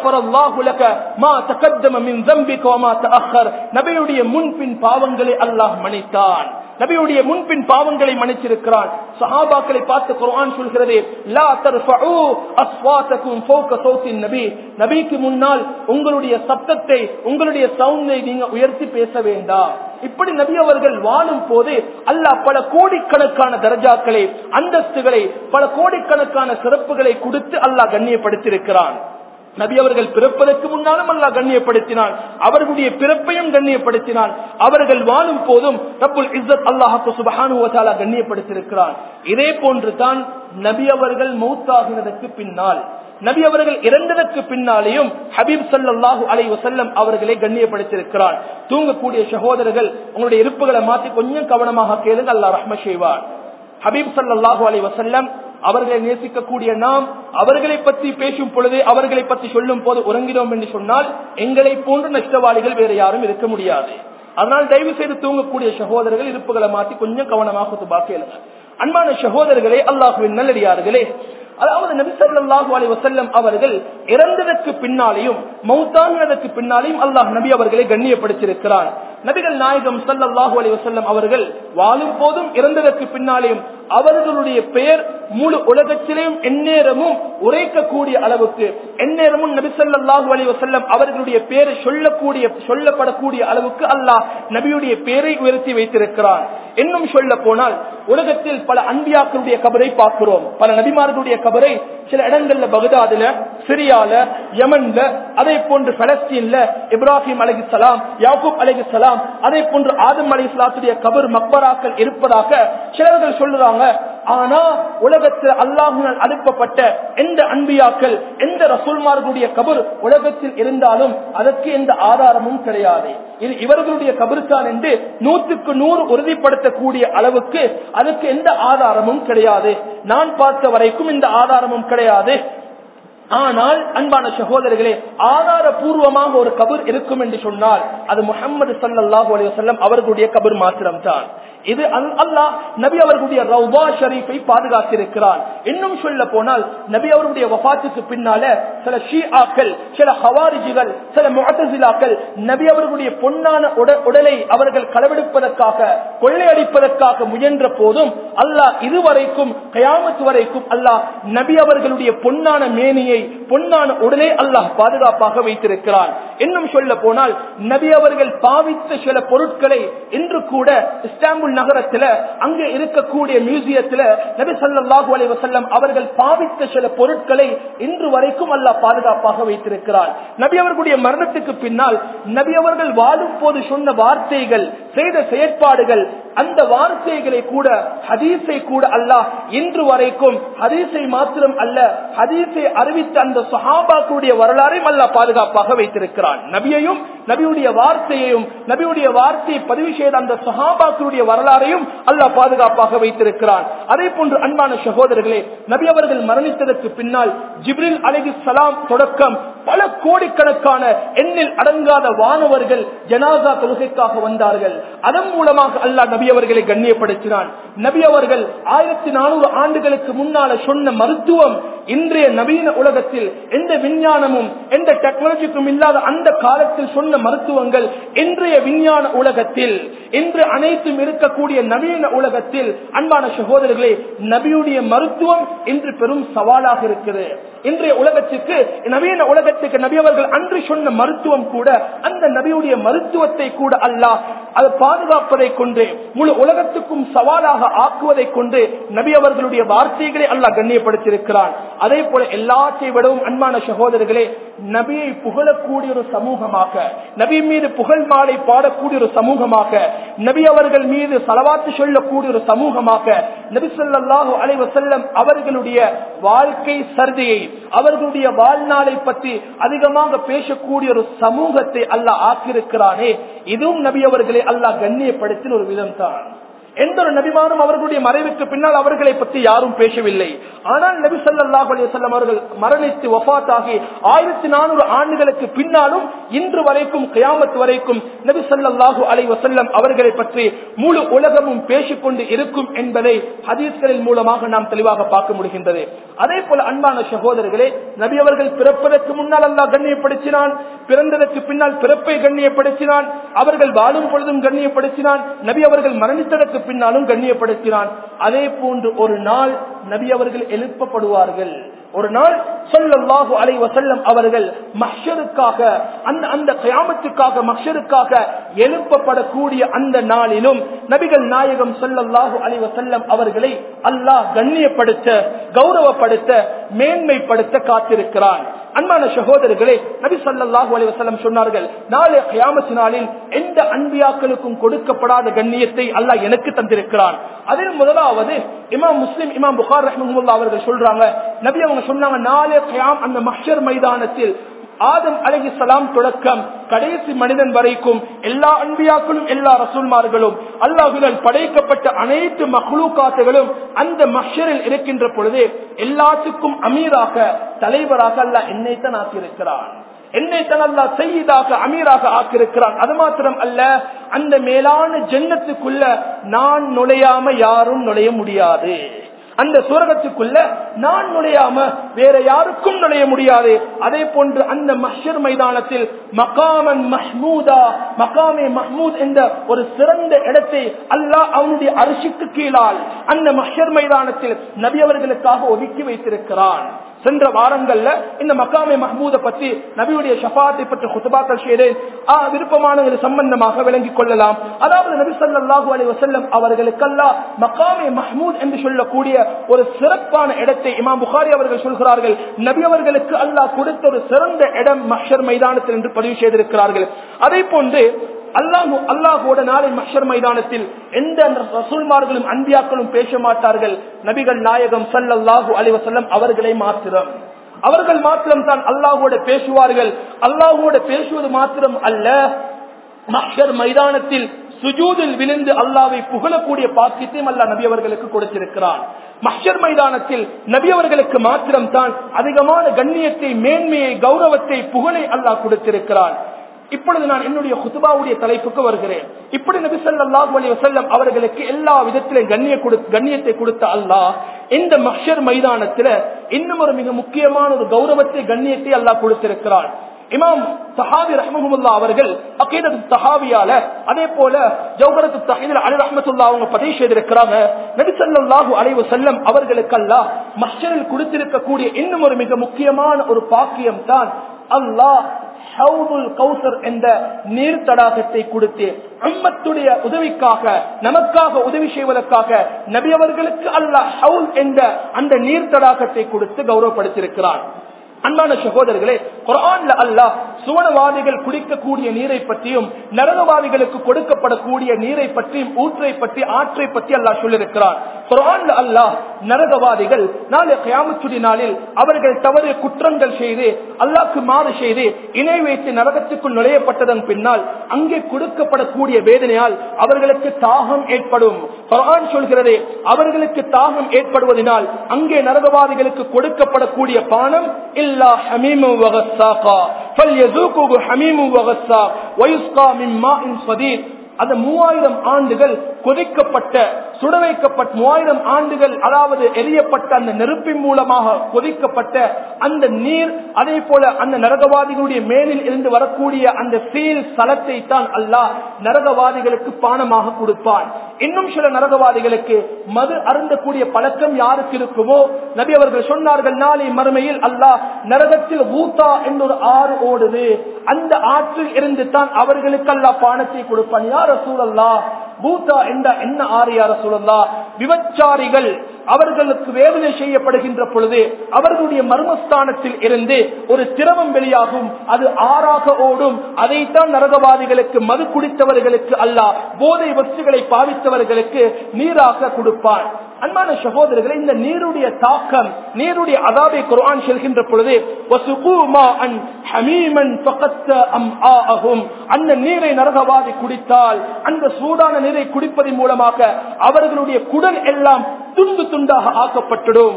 [SPEAKER 1] நபியுடைய முன்பின் பாவங்களை அல்லாஹ் மன்னித்தான் நபியுடைய முன்பின் பாவங்களை மன்னிச்சிருக்கிறான் சஹாபாக்களை பார்த்து குர்ஆன் சொல்கிறது லா தர்ஃபஉ அஸ்வாதக்கும் ஃபௌக சௌத்தின் நபி நபிக்கு முன்னால் உங்களுடைய சத்தத்தை உங்களுடைய சவுண்டை நீங்க உயர்த்தி பேச வேண்டாம் இப்படி நபி அவர்கள் வாழும் போது அல்லாஹ் பல கோடிக்கணக்கான தரஜாக்களை அந்தஸ்துகளை பல கோடிக்கணக்கான சிறப்புகளை கொடுத்து அல்லாஹ் கண்ணியப்படுத்தியிருக்கிறான் நபி அவர்கள் பிறப்பதற்கு முன்னாலும் அல்லா கண்ணியப்படுத்தினான் அவர்களுடைய பிறப்பையும் கண்ணியப்படுத்தினான் அவர்கள் வாழும் போதும் ரப்புல் இஸ்ஸத் அல்லாஹு சுபஹானு கண்ணியப்படுத்தியிருக்கிறான் இதே போன்று தான் நபி அவர்கள் மௌத்தாகினதற்கு பின்னால் நபி அவர்கள் இறந்ததற்கு பின்னாலேயும் ஹபீப் சல்லாஹூ அலை வசல்லம் அவர்களை கண்ணியப்படுத்தியிருக்கிறார் தூங்கக்கூடிய சகோதரர்கள் உங்களுடைய இருப்புகளை மாற்றி கொஞ்சம் கவனமாக கேளுங்க அல்லா ரஹ்ம செய்வார் ஹபீப் சல்லாஹூ அலை வசல்லம் அவர்களை நேசிக்கக்கூடிய நாம் அவர்களை பற்றி பேசும் பொழுது அவர்களை பற்றி சொல்லும் போது உறங்கினோம் என்று சொன்னால் எங்களை போன்ற நஷ்டவாளிகள் வேற யாரும் இருக்க முடியாது அதனால் தயவு செய்து தூங்கக்கூடிய சகோதரர்கள் இருப்புகளை மாற்றி கொஞ்சம் கவனமாக துபா கேளுங்க அன்பான சகோதரர்களே அல்லாஹுவின் நல்லடியார்களே அதாவது நபிசல்லாஹு அலி வசல்லம் அவர்கள் இறந்ததற்கு பின்னாலேயும் மௌத்தானதற்கு பின்னாலேயும் அல்லாஹ் நபி அவர்களை கண்ணியப்படுத்தியிருக்கிறார் நபிகள் நாயகம் சல்லாஹூ அலி வசல்லம் அவர்கள் வாழும் போதும் இறந்ததற்கு பின்னாலேயும் அவர்களுடைய பெயர் முழு உலகத்திலேயும் எந்நேரமும் உரைக்கக்கூடிய அளவுக்கு எந்நேரமும் நபிசல்லாஹு அலி வசல்லம் அவர்களுடைய பெயரை சொல்லக்கூடிய சொல்லப்படக்கூடிய அளவுக்கு அல்லாஹ் நபியுடைய பெயரை உயர்த்தி வைத்திருக்கிறான் இன்னும் சொல்ல போனால் உலகத்தில் பல அன்பியாக்களுடைய கபரை பார்க்கிறோம் பல நபிமார்களுடைய கபரை சில இடங்கள்ல பகதாதுல சிரியால யமன்ல அதே போன்று பலஸ்தீன்ல இப்ராஹிம் அலகி சலாம் யாக்கூப் அலகி சலாம் அதே போன்று ஆதம் அலி சலாத்துடைய கபர் மக்பராக்கள் இருப்பதாக சிலர்கள் சொல்லுறாங்க ஆனா உலகத்தில் அல்லாஹுனால் அனுப்பப்பட்ட எந்த அன்பியாக்கள் எந்த ரசூல்மார்களுடைய கபர் உலகத்தில் இருந்தாலும் அதற்கு எந்த ஆதாரமும் கிடையாது இது இவர்களுடைய கபருத்தான் என்று நூற்றுக்கு நூறு உறுதிப்படுத்தக்கூடிய அளவுக்கு அதுக்கு எந்த ஆதாரமும் கிடையாது நான் பார்த்த வரைக்கும் இந்த ஆதாரமும் கிடையாது ஆனால் அன்பான சகோதரர்களே ஆதாரபூர்வமாக ஒரு கபர் இருக்கும் என்று சொன்னால் அது முகமது சல்லாஹூ அலையம் அவர்களுடைய கபர் மாத்திரம்தான் இது அல்லாஹ் நபி அவர்களுடைய ரவுபா ஷரீஃபை பாதுகாத்திருக்கிறார் இன்னும் சொல்ல போனால் நபி அவர்களுடைய வபாத்துக்கு பின்னால சில ஷீஆக்கள் சில ஹவாரிஜிகள் சில முகசிலாக்கள் நபி அவர்களுடைய பொன்னான உடலை அவர்கள் களவெடுப்பதற்காக கொள்ளையடிப்பதற்காக முயன்ற போதும் அல்லாஹ் இதுவரைக்கும் கயாமத்து வரைக்கும் அல்லாஹ் நபி அவர்களுடைய பொன்னான மேனியை பொன்னான உடலை அல்லாஹ் பாதுகாப்பாக வைத்திருக்கிறான் இன்னும் சொல்ல போனால் நபி அவர்கள் பாவித்த சில பொருட்களை இன்று கூட இஸ்தாம்புல் நகரத்துல அங்கே இருக்கக்கூடிய மியூசியத்துல நபி ஸல்லல்லாஹு அலைஹி வஸல்லம் அவர்கள் பாவித்த சில பொருட்களை இன்று வரைக்கும் அல்லாஹ் பாதுகாப்பாக வைத்திருக்கிறார் நபி அவர்களுடைய மரணத்துக்கு பின்னால் நபி அவர்கள் வாழும் போது சொன்ன வார்த்தைகள் செய்த செயற்பாடுகள் அந்த வார்த்தைகளை கூட ஹதீஸை கூட அல்லாஹ் இன்று வரைக்கும் ஹதீஸை மாத்திரம் அல்ல ஹதீஸை அறிவித்த அந்த சஹாபாக்களுடைய வரலாறையும் அல்லாஹ் பாதுகாப்பாக வைத்திருக்கிறான் நபியையும் நபியுடைய வார்த்தையையும் நபியுடைய வார்த்தையை பதிவு செய்த அந்த சஹாபாக்களுடைய வரலாறையும் அல்லாஹ் பாதுகாப்பாக வைத்திருக்கிறான் அதே போன்று அன்பான சகோதரர்களே நபி அவர்கள் மரணித்ததற்கு பின்னால் ஜிப்ரில் அலகி சலாம் தொடக்கம் பல கோடிக்கணக்கான எண்ணில் அடங்காத வானவர்கள் ஜனாசா தொழுகைக்காக வந்தார்கள் அதன் மூலமாக அல்லாஹ் நபி அவர்களை கண்ணியப்படுத்தினான் நபி அவர்கள் ஆயிரத்தி நானூறு ஆண்டுகளுக்கு முன்னால சொன்ன மருத்துவம் இன்றைய நவீன உலகத்தில் எந்த விஞ்ஞானமும் எந்த டெக்னாலஜிக்கும் இல்லாத அந்த காலத்தில் சொன்ன மருத்துவங்கள் இன்றைய விஞ்ஞான உலகத்தில் இன்று அனைத்தும் இருக்கக்கூடிய நவீன உலகத்தில் அன்பான சகோதரர்களே நபியுடைய மருத்துவம் இன்று பெரும் சவாலாக இருக்குது இன்றைய உலகத்துக்கு நவீன உலகத்துக்கு நபி அவர்கள் அன்று சொன்ன மருத்துவம் கூட அந்த நபியுடைய மருத்துவத்தை கூட அல்லாஹ் அதை பாதுகாப்பதை கொண்டு முழு உலகத்துக்கும் சவாலாக ஆக்குவதை கொண்டு நபி அவர்களுடைய வார்த்தைகளை அல்லாஹ் கண்ணியப்படுத்தியிருக்கிறான் அதே போல எல்லாத்தை விடவும் அன்பான சகோதரர்களே நபியை புகழக்கூடிய ஒரு சமூகமாக நபி மீது புகழ் மாலை பாடக்கூடிய ஒரு சமூகமாக நபி அவர்கள் மீது சலவாத்து சொல்லக்கூடிய ஒரு சமூகமாக நபி சொல்லாஹு அலை வசல்லம் அவர்களுடைய வாழ்க்கை சர்தியை அவர்களுடைய வாழ்நாளை பற்றி அதிகமாக பேசக்கூடிய ஒரு சமூகத்தை அல்லாஹ் ஆக்கியிருக்கிறானே இதுவும் நபி அவர்களை அல்லாஹ் கண்ணியப்படுத்தின ஒரு விதம் தான் எந்த ஒரு நபிமாரும் அவர்களுடைய மறைவுக்கு பின்னால் அவர்களை பற்றி யாரும் பேசவில்லை ஆனால் நபி சல்லாஹ் அலிசல்லம் அவர்கள் மரணித்து வஃத்தாகி ஆயிரத்தி நானூறு ஆண்டுகளுக்கு பின்னாலும் இன்று வரைக்கும் கயாமத் வரைக்கும் நபி சல்லாஹு அலை வசல்லம் அவர்களை பற்றி முழு உலகமும் பேசிக்கொண்டு இருக்கும் என்பதை ஹதீஸ்களின் மூலமாக நாம் தெளிவாக பார்க்க முடிகின்றது அதே போல அன்பான சகோதரர்களே நபி அவர்கள் பிறப்பதற்கு முன்னால் அல்லாஹ் கண்ணியப்படுத்தினான் பிறந்ததற்கு பின்னால் பிறப்பை கண்ணியப்படுத்தினான் அவர்கள் வாழும் பொழுதும் கண்ணியப்படுத்தினான் நபி அவர்கள் மரணித்ததற்கு பின்னாலும் கண்ணியப்படுத்தினான் அதே போன்று ஒரு நாள் நபி அவர்கள் எழுப்பப்படுவார்கள் ஒரு நாள் சொல்லல்லாஹு அலை வசல்லம் அவர்கள் மஷருக்காக அந்த அந்த கயாமத்துக்காக மஷருக்காக எழுப்பப்படக்கூடிய அந்த நாளிலும் நபிகள் நாயகம் சொல்லல்லாஹு அலை வசல்லம் அவர்களை அல்லாஹ் கண்ணியப்படுத்த கௌரவப்படுத்த மேன்மைப்படுத்த காத்திருக்கிறான் அன்பான சகோதரர்களே நபி சல்லாஹூ அலி வசல்லம் சொன்னார்கள் நாளை கயாமத்து நாளில் எந்த அன்பியாக்களுக்கும் கொடுக்கப்படாத கண்ணியத்தை அல்லாஹ் எனக்கு தந்திருக்கிறான் அதில் முதலாவது இமாம் முஸ்லிம் இமாம் புகார் ரஹ்மஹுல்லா அவர்கள் சொல்றாங்க நபி அவங்க சொன்னாங்க நாளை கயாம் அந்த மஹர் மைதானத்தில் ஆதம் அலகி சலாம் தொடக்கம் கடைசி மனிதன் வரைக்கும் எல்லா அன்பியாக்களும் எல்லா ரசூல்மார்களும் அல்லாஹுடன் படைக்கப்பட்ட அனைத்து மஹ்லூக்காத்துகளும் அந்த மஷரில் இருக்கின்ற பொழுது எல்லாத்துக்கும் அமீராக தலைவராக அல்ல என்னைத்தான் ஆக்கியிருக்கிறான் என்னைத்தான் அல்லா செய்யதாக அமீராக ஆக்கியிருக்கிறான் அது மாத்திரம் அல்ல அந்த மேலான ஜென்னத்துக்குள்ள நான் நுழையாம யாரும் நுழைய முடியாது அந்த சுரகத்துக்குள்ள நான் நுழையாம வேற யாருக்கும் நுழைய முடியாது அதே போன்று அந்த மஷர் மைதானத்தில் மகாமன் மஹ்மூதா மகாமே மஹ்மூத் என்ற ஒரு சிறந்த இடத்தை அல்லாஹ் அவனுடைய அரிசிக்கு கீழால் அந்த மஷர் மைதானத்தில் நபி அவர்களுக்காக ஒதுக்கி வைத்திருக்கிறான் சென்ற வாரங்கள்ல இந்த மக்காமே மஹமூத பத்தி நபியுடைய ஷபாத்தை பற்றி குத்துபாக்கள் செய்தேன் விருப்பமானது சம்பந்தமாக விளங்கிக் கொள்ளலாம் அதாவது நபி சல்லாஹூ அலி வசல்லம் அவர்களுக்கல்லா மக்காமே மஹமூத் என்று சொல்லக்கூடிய ஒரு சிறப்பான இடத்தை இமாம் புகாரி அவர்கள் சொல்கிறார்கள் நபி அவர்களுக்கு அல்லாஹ் கொடுத்த ஒரு சிறந்த இடம் மஷர் மைதானத்தில் என்று பதிவு செய்திருக்கிறார்கள் அதே போன்று அல்லாஹு அல்லாஹோட நாளை மஷர் மைதானத்தில் எந்த ரசூல்மார்களும் அன்பியாக்களும் பேச மாட்டார்கள் நபிகள் நாயகம் சல்லல்லாஹு அலிவசல்லம் அவர்களை மாத்திரம் அவர்கள் மாத்திரம் தான் அல்லாஹோட பேசுவார்கள் அல்லாஹோட பேசுவது மாத்திரம் அல்ல மஷர் மைதானத்தில் சுஜூதில் விழுந்து அல்லாவை புகழக்கூடிய பாக்கியத்தையும் அல்லா நபி அவர்களுக்கு கொடுத்திருக்கிறான் மஷர் மைதானத்தில் நபி அவர்களுக்கு மாத்திரம் தான் அதிகமான கண்ணியத்தை மேன்மையை கௌரவத்தை புகழை அல்லாஹ் கொடுத்திருக்கிறான் இப்பொழுது நான் என்னுடைய குத்துபாவுடைய தலைப்புக்கு வருகிறேன் இப்படி நபி சொல்லாஹு அலி வசல்லம் அவர்களுக்கு எல்லா விதத்திலும் கண்ணிய கண்ணியத்தை கொடுத்த அல்லாஹ் இந்த மஷர் மைதானத்துல இன்னும் ஒரு மிக முக்கியமான ஒரு கௌரவத்தை கண்ணியத்தை அல்லாஹ் கொடுத்திருக்கிறான் இமாம் சஹாபி ரஹ்மஹமுல்லா அவர்கள் அகீதத்து சஹாபியால அதே போல ஜௌஹரத்து தஹீதில் அலி ரஹ்மத்துல்லா அவங்க பதிவு செய்திருக்கிறாங்க நபி ஸல்லல்லாஹு அலைஹி வஸல்லம் அவர்களுக்கு அல்லாஹ் மஹ்ஷரில் கொடுத்திருக்கக்கூடிய இன்னும் ஒரு மிக முக்கியமான ஒரு பாக்கியம் தான் அல்லாஹ் ஹவுதுல் கௌசர் என்ற நீர் தடாகத்தை கொடுத்து உம்மத்துடைய உதவிக்காக நமக்காக உதவி செய்வதற்காக நபி அவர்களுக்கு அல்லாஹ் ஹவுல் என்ற அந்த நீர் தடாகத்தை கொடுத்து கௌரவப்படுத்தியிருக்கிறார் அன்பான சகோதரர்களே குரான்ல அல்லாஹ் சுவனவாதிகள் குடிக்கக்கூடிய நீரை பற்றியும் நரகவாதிகளுக்கு கொடுக்கப்படக்கூடிய நீரை பற்றியும் ஊற்றை பற்றி ஆற்றை பற்றி அல்லாஹ் சொல்லியிருக்கிறார் குரான்ல அல்லாஹ் நரகவாதிகள் நாளை கயாமச்சுடி நாளில் அவர்கள் தவறு குற்றங்கள் செய்து அல்லாஹ்க்கு மாறு செய்து இணை வைத்து நரகத்துக்குள் நுழையப்பட்டதன் பின்னால் அங்கே கொடுக்கப்படக்கூடிய வேதனையால் அவர்களுக்கு தாகம் ஏற்படும் குரான் சொல்கிறது அவர்களுக்கு தாகம் ஏற்படுவதனால் அங்கே நரகவாதிகளுக்கு கொடுக்கப்படக்கூடிய பானம் இல்லா ஹமீமு வகசாகா فليذوقوه حميم وغساق ويسقى من ماء صديد அந்த மூவாயிரம் ஆண்டுகள் கொதிக்கப்பட்ட சுட வைக்கப்பட்ட மூவாயிரம் ஆண்டுகள் அதாவது எரியப்பட்ட அந்த நெருப்பின் மூலமாக கொதிக்கப்பட்ட அந்த நீர் அதே போல அந்த நரகவாதிகளுடைய மேலில் இருந்து வரக்கூடிய அந்த சீல் சலத்தை தான் அல்லாஹ் நரகவாதிகளுக்கு பானமாக கொடுப்பான் இன்னும் சில நரகவாதிகளுக்கு மது அருந்தக்கூடிய பழக்கம் யாருக்கு இருக்குமோ நபி அவர்கள் சொன்னார்கள் நாளை மறுமையில் அல்லாஹ் நரகத்தில் ஊத்தா என்ற ஒரு ஆறு ஓடுது அந்த ஆற்றில் இருந்து தான் அவர்களுக்கு அல்லாஹ் பானத்தை கொடுப்பான் யார சூழல்லா பூத்தா என்ற என்ன ஆறு யார சூழல்லா விபச்சாரிகள் அவர்களுக்கு வேதனை செய்யப்படுகின்ற பொழுது அவர்களுடைய மர்மஸ்தானத்தில் இருந்து ஒரு திரவம் வெளியாகும் அது ஆறாக ஓடும் அதைத்தான் நரகவாதிகளுக்கு மது குடித்தவர்களுக்கு அல்ல போதை வஸ்துகளை பாவித்தவர்களுக்கு நீராக கொடுப்பான் அன்பான சகோதரர்களை இந்த நீருடைய தாக்கம் நீருடைய அதாவை குர்ஆன் செல்கின்ற பொழுது அந்த நீரை நரகவாதி குடித்தால் அந்த சூடான நீரை குடிப்பதன் மூலமாக அவர்களுடைய குடல் எல்லாம் துண்டு துண்டாக ஆக்கப்பட்டுடும்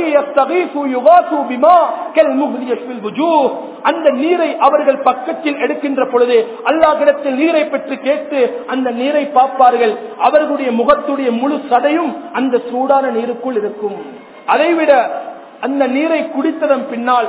[SPEAKER 1] அந்த நீரை அவர்கள் பக்கத்தில் எடுக்கின்ற பொழுது அல்லாஹிடத்தில் நீரை பெற்று கேட்டு அந்த நீரை பார்ப்பார்கள் அவர்களுடைய முகத்துடைய முழு சதையும் அந்த சூடான நீருக்குள் இருக்கும் அதைவிட அந்த நீரை குடித்ததன் பின்னால்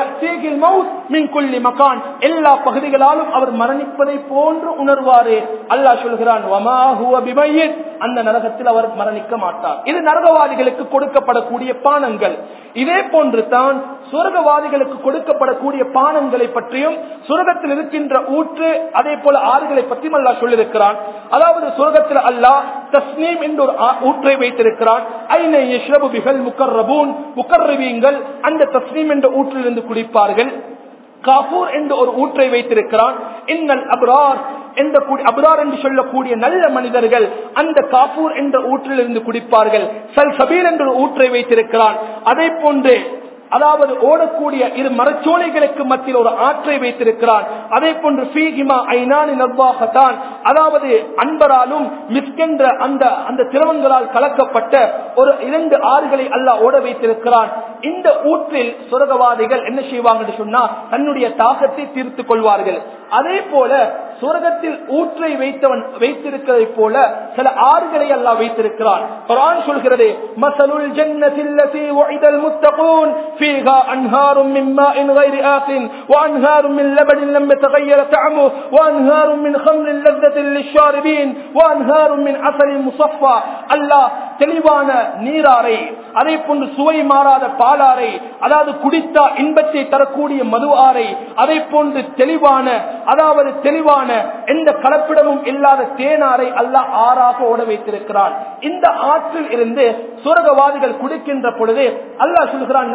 [SPEAKER 1] மகான் எல்லா பகுதிகளாலும் அவர் மரணிப்பதை போன்று உணர்வாரு அல்லாஹ் சொல்கிறான் அந்த நரகத்தில் அவர் மரணிக்க மாட்டார் இது நரகவாதிகளுக்கு கொடுக்கப்படக்கூடிய பானங்கள் இதே போன்று தான் சுரகவாதிகளுக்கு கொடுக்கப்படக்கூடிய பானங்களை பற்றியும் சுரகத்தில் இருக்கின்ற ஊற்று அதே போல ஆறுகளை பற்றியும் அல்லாஹ் சொல்லியிருக்கிறான் அதாவது சுரகத்தில் அல்லாஹ் தஸ்னீம் என்ற ஒரு ஊற்றை வைத்திருக்கிறான் ஐனை யஷ்ரபு பிகல் முக்கர்ரபூன் முக்கர்ரவீங்கள் அந்த தஸ்னீம் என்ற ஊற்றிலிருந்து குடிப்பார்கள் காபூர் என்று ஒரு ஊற்றை வைத்திருக்கிறான் இன்னல் அப்ரார் என்ற அப்ரார் என்று சொல்லக்கூடிய நல்ல மனிதர்கள் அந்த காபூர் என்ற ஊற்றிலிருந்து குடிப்பார்கள் சல் சபீர் என்ற ஊற்றை வைத்திருக்கிறான் அதே போன்று அதாவது ஓடக்கூடிய இரு மரச்சோலைகளுக்கு மத்தியில் ஒரு ஆற்றை வைத்திருக்கிறான் அதே போன்று ஃபீகிமா ஐநானி நவ்வாகத்தான் அதாவது அன்பராலும் மிஸ்கென்ற அந்த அந்த திரவங்களால் கலக்கப்பட்ட ஒரு இரண்டு ஆறுகளை அல்லாஹ் ஓட வைத்திருக்கிறான் இந்த ஊற்றில் சுரகவாதிகள் என்ன செய்வாங்க சொன்னா தன்னுடைய தாகத்தை தீர்த்துக் கொள்வார்கள் அதே போல சுரகத்தில் ஊற்றை வைத்தவன் வைத்திருக்கிறதை போல சில ஆறுகளை அல்லாஹ் வைத்திருக்கிறான் குரான் சொல்கிறது மசலுல் ஜன்னத்தில்லதி வஇதல் முத்தகூன் فيها أنهار من ماء غير آس وأنهار من لبن لم يتغير طعمه وأنهار من خمر لذة للشاربين وأنهار من عسل مصفى الله தெளிவான நீராரை அதே போன்று சுவை மாறாத பாலாரை அதாவது குடித்தா இன்பத்தை தரக்கூடிய மது ஆறை அதே போன்று தெளிவான அதாவது தெளிவான எந்த கலப்பிடமும் இல்லாத தேனாரை அல்லாஹ் ஆறாக ஓட வைத்திருக்கிறான் இந்த ஆற்றில் இருந்து சுரகவாதிகள் குடிக்கின்ற பொழுது அல்லாஹ் சொல்கிறான்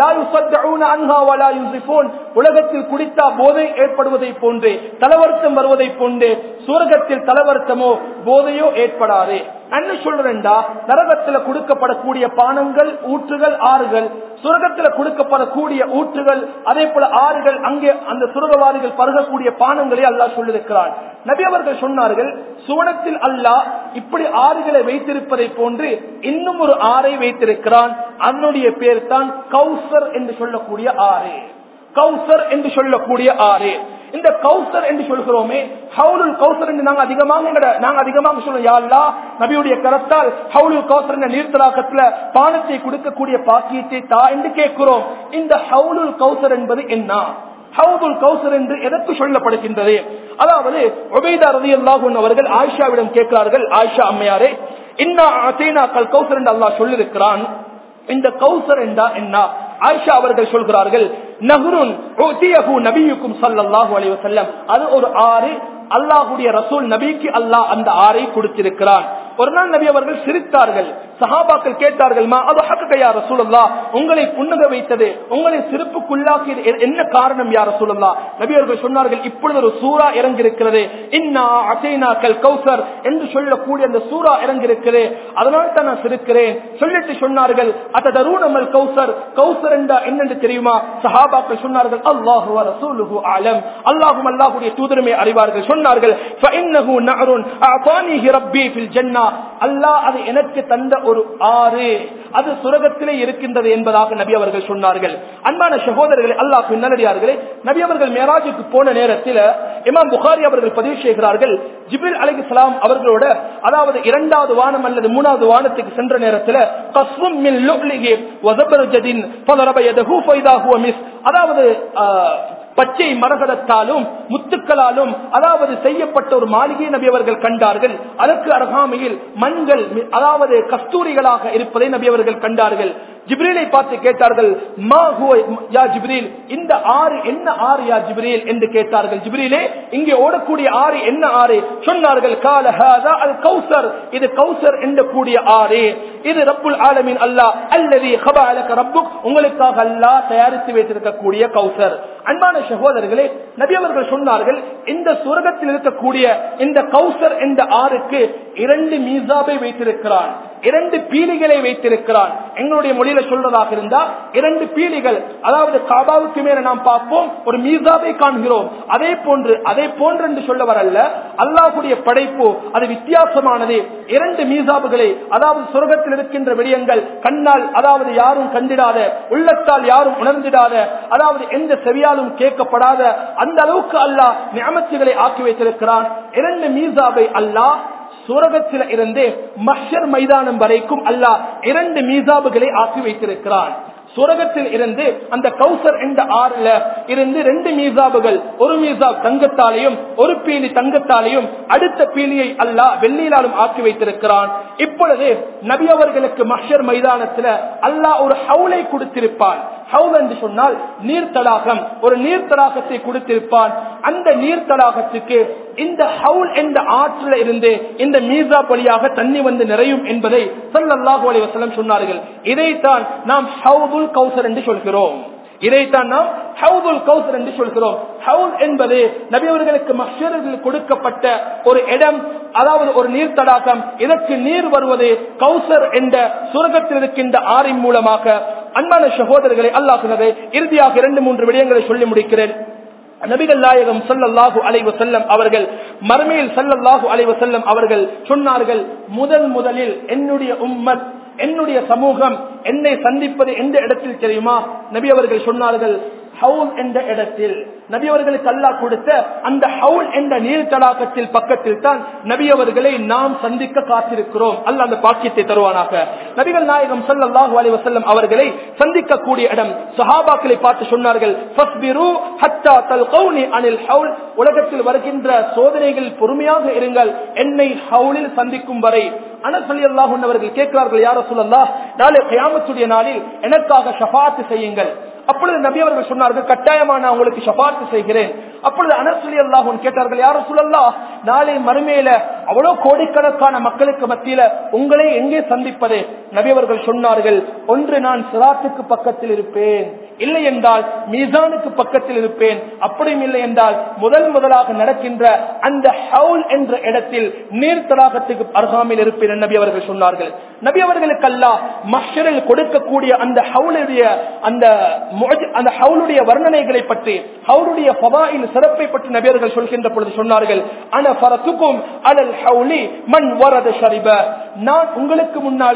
[SPEAKER 1] உலகத்தில் குடித்தா போதை ஏற்படுவதை போன்று தலவர்த்தம் வருவதை போன்று சூரகத்தில் தலவர்த்தமோ போதையோ ஏற்படாது என்ன சொல்றேன்டா நரகத்துல கொடுக்கப்படக்கூடிய பானங்கள் ஊற்றுகள் ஆறுகள் சுரகத்துல கொடுக்கப்படக்கூடிய ஊற்றுகள் அதே போல ஆறுகள் அங்கே அந்த சுரகவாதிகள் பருகக்கூடிய பானங்களை அல்லாஹ் சொல்லியிருக்கிறான் நபி அவர்கள் சொன்னார்கள் சுவனத்தில் அல்லாஹ் இப்படி ஆறுகளை வைத்திருப்பதை போன்று இன்னும் ஒரு ஆறை வைத்திருக்கிறான் அதனுடைய பேர் தான் கௌசர் என்று சொல்லக்கூடிய ஆறு கௌசர் என்று சொல்லக்கூடிய ஆறு இந்த கௌசர் என்று சொல்கிறோமே ஹவுலுல் கௌசர் என்று நாங்க அதிகமாக நாங்க அதிகமாக சொல்றோம் யாழ்லா நபியுடைய கரத்தால் ஹவுலுல் கௌசர் என்ற நீர்த்தலாக்கத்துல பானத்தை கொடுக்கக்கூடிய பாக்கியத்தை தா என்று கேட்கிறோம் இந்த ஹவுலுல் கௌசர் என்பது என்ன ஹவுதுல் கௌசர் என்று எதற்கு சொல்லப்படுகின்றது அதாவது ஒபைதா ரதி அல்லாஹூன் அவர்கள் ஆயிஷாவிடம் கேட்கிறார்கள் ஆயிஷா அம்மையாரே இன்னா அசைனா கல் கௌசர் என்று அல்லாஹ் சொல்லிருக்கிறான் இந்த கௌசர் என்றா என்ன ஆயிஷா அவர்கள் சொல்கிறார்கள் நஹ்ருன் உத்தியஹு நபியுக்கும் ஸல்லல்லாஹு அலைஹி வஸல்லம் அது ஒரு ஆறு அல்லாஹ்வுடைய ரசூல் நபிக்கு அல்லாஹ் அந்த ஆறை கொடுத்திருக்கிறான் ஒரு நாள் நபி அவர்கள் சிரித்தார்கள் சஹாபாக்கள் கேட்டார்கள் மா அது ஹக்கயா ரசூலுல்லா உங்களை புன்னக வைத்தது உங்களை சிரிப்புக்குள்ளாக்கியது எ- என்ன காரணம் யார் ரசூலுல்லா நபி அவர்கள் சொன்னார்கள் இப்பொழுது ஒரு சூரா இறங்கியிருக்கிறது இன்னா அசைனா கல் கௌசர் என்று சொல்லக்கூடிய அந்த சூரா இறங்கியிருக்கிறது அதனால தான் நான் சிரிக்கிறேன் சொல்லிட்டு சொன்னார்கள் அத்ததரூனமல் கௌசர் கௌசர் என்றா என்னென்று தெரியுமா சஹாபாக்கள் சொன்னார்கள் அல்லாஹு ரசூலுஹு ஆலம் அல்லாஹும் அல்லாஹுடைய தூதருமே அறிவார்கள் சொன்னார்கள் فإنه نهر أعطانيه ربي في الجنة அல்லாஹ் அது எனக்கு தந்த ஒரு ஆறு அது சுரகத்திலே இருக்கின்றது என்பதாக நபி அவர்கள் சொன்னார்கள் அன்பான சகோதரர்களே அல்லாஹ் நல்லடியார்களே நபி அவர்கள் மேராஜுக்கு போன நேரத்தில் இமாம் புகாரி அவர்கள் பதிவு செய்கிறார்கள் ஜிபில் அலிஸ்லாம் அவர்களோட அதாவது இரண்டாவது வானம் அல்லது மூணாவது வானத்துக்கு சென்ற நேரத்தில் கஸ்வும் மின் லுப்லிஹி வஸபர்ஜதின் ஃபதரப யதஹு ஃபைதா ஹுவ மிஸ் அதாவது ஆஹ், பச்சை மரகதத்தாலும் முத்துக்களாலும் அதாவது செய்யப்பட்ட ஒரு மாளிகை நபி அவர்கள் கண்டார்கள் அதற்கு அருகாமையில் மண்கள் மி- அதாவது கஸ்தூரிகளாக இருப்பதை நபி அவர்கள் கண்டார்கள் ஜிப்ரீலை பார்த்து கேட்டார்கள் மா ஹுவ யா ஜிப்ரீல் இந்த ஆறு என்ன ஆறு யா ஜிப்ரீல் என்று கேட்டார்கள் ஜிப்ரீலே இங்கே ஓடக்கூடிய ஆறு என்ன ஆறு சொன்னார்கள் கால ஹாதா அல் கௌசர் இது கௌசர் என்ற கூடிய ஆறு இது ரப்புல் ஆலமீன் அல்லாஹ் அல்லதி ஹபாலக ரப்புக் உங்களுக்காக அல்லாஹ் தயாரித்து வைத்திருக்கக்கூடிய கௌசர் அன்பான சகோதரர்களே நபி அவர்கள் சொன்னார்கள் இந்த சுரகத்தில் இருக்கக்கூடிய இந்த கௌசர் என்ற ஆறுக்கு இரண்டு மீசாபை வைத்திருக்கிறான் இரண்டு பீலிகளை வைத்திருக்கிறான் எங்களுடைய மொழியில சொல்றதாக இருந்தா இரண்டு பீலிகள் அதாவது காபாவுக்கு மேல நாம் பார்ப்போம் ஒரு மீசாவை காண்கிறோம் அதே போன்று அதே போன்று என்று சொல்ல வரல்ல அல்லாஹுடைய படைப்பு அது வித்தியாசமானது இரண்டு மீசாபுகளை அதாவது சுரகத்தில் இருக்கின்ற விடயங்கள் கண்ணால் அதாவது யாரும் கண்டிடாத உள்ளத்தால் யாரும் உணர்ந்திடாத அதாவது எந்த செவியாலும் கேட்கப்படாத அந்த அளவுக்கு அல்லாஹ் நியமத்துகளை ஆக்கி வைத்திருக்கிறான் இரண்டு மீசாவை அல்லாஹ் சுரகத்தில இருந்து மஷர் மைதானம் வரைக்கும் அல்லாஹ் இரண்டு மீசாபுகளை ஆக்கி வைத்திருக்கிறான் சுரகத்தில் இருந்து அந்த கௌசர் என்ற ஆறுல இருந்து ரெண்டு மீசாபுகள் ஒரு மீசாப் தங்கத்தாலையும் ஒரு பீலி தங்கத்தாலையும் அடுத்த பீலியை அல்லாஹ் வெள்ளியிலாலும் ஆக்கி வைத்திருக்கிறான் இப்பொழுது நபி அவர்களுக்கு மஷர் மைதானத்துல அல்லாஹ் ஒரு ஹவுலை கொடுத்திருப்பான் ஹவுல் என்று சொன்னால் நீர் தடாகம் ஒரு நீர் தடாகத்தை கொடுத்திருப்பான் அந்த நீர் தடாகத்துக்கு இந்த ஹவுல் என்ற ஆற்றில இருந்து இந்த மீசா வழியாக தண்ணி வந்து நிறையும் என்பதை சல்லல்லாஹு அலைஹி வஸல்லம் சொன்னார்கள் இதைத்தான் நாம் ஹவுதுல் கௌசர் என்று சொல்கிறோம் இதைத்தான் நாம் ஹவுதுல் கௌசர் என்று சொல்கிறோம் ஹவுல் என்பது நபியவர்களுக்கு மஷரில் கொடுக்கப்பட்ட ஒரு இடம் அதாவது ஒரு நீர் தடாகம் இதற்கு நீர் வருவது கௌசர் என்ற சுரகத்தில் இருக்கின்ற ஆறின் மூலமாக அன்பான சகோதரர்களை அல்லாஹ் சொன்னது இறுதியாக இரண்டு மூன்று விடயங்களை சொல்லி முடிக்கிறேன் நபிகள் நாயகம் சல்லல்லாஹு அலைவ செல்லம் அவர்கள் மறுமையில் சல்லல்லாஹு அலைவ செல்லம் அவர்கள் சொன்னார்கள் முதல் முதலில் என்னுடைய உம்மத் என்னுடைய சமூகம் என்னை சந்திப்பது எந்த இடத்தில் தெரியுமா நபி அவர்கள் சொன்னார்கள் ஹவுல் என்ற இடத்தில் நபி அவர்களுக்கு அல்லாஹ் கொடுத்த அந்த ஹவுல் என்ற நீர் தடாகத்தில் பக்கத்தில் தான் நபி அவர்களை நாம் சந்திக்க காத்திருக்கிறோம் அல்ல அந்த பாக்கியத்தை தருவானாக நபிகள் நாயகம் ஸல்லல்லாஹு அலைஹி வஸல்லம் அவர்களை சந்திக்கக்கூடிய இடம் சஹாபாக்களை பார்த்து சொன்னார்கள் ஃபஸ்பிரு ஹத்தா தல்கௌனி அனில் ஹவுல் உலகத்தில் வருகின்ற சோதனைகள் பொறுமையாக இருங்கள் என்னை ஹவுலில் சந்திக்கும் வரை அனசலி அல்லாஹ் அவர்கள் கேட்கிறார்கள் யார சொல்லல்லா நாளை கயாமத்துடைய நாளில் எனக்காக ஷஃபாத்து செய்யுங்கள் அப்பொழுது நபி அவர்கள் சொன்னார்கள் கட்டாயமா நான் உங்களுக்கு ஷபாத்து செய்கிறேன் அப்பொழுது அனசுலி அல்லாஹூன் கேட்டார்கள் யாரும் சொல்லல்லா நாளை மறுமையில அவ்வளவு கோடிக்கணக்கான மக்களுக்கு மத்தியில உங்களை எங்கே சந்திப்பது நபி அவர்கள் சொன்னார்கள் ஒன்று நான் சிராத்துக்கு பக்கத்தில் இருப்பேன் இல்லை என்றால் மீசானுக்கு பக்கத்தில் இருப்பேன் அப்படியும் இல்லை என்றால் முதல் முதலாக நடக்கின்ற அந்த ஹவுல் என்ற இடத்தில் நீர் தடாகத்துக்கு அருகாமையில் இருப்பேன் நபி அவர்கள் சொன்னார்கள் நபி அவர்களுக்கு அல்ல மஷரில் கொடுக்கக்கூடிய அந்த ஹவுலுடைய அந்த முஅஜ்- அந்த ஹவுலுடைய வர்ணனைகளை பற்றி ஹவுலுடைய ஃபதாயில் சிறப்பை பற்றி நபியர்கள் சொல்கின்ற பொழுது சொன்னார்கள் அன ஃபரத்துக்கும் அலல் ஹவுலி மன் வரத ஷரிப நான் உங்களுக்கு முன்னாலே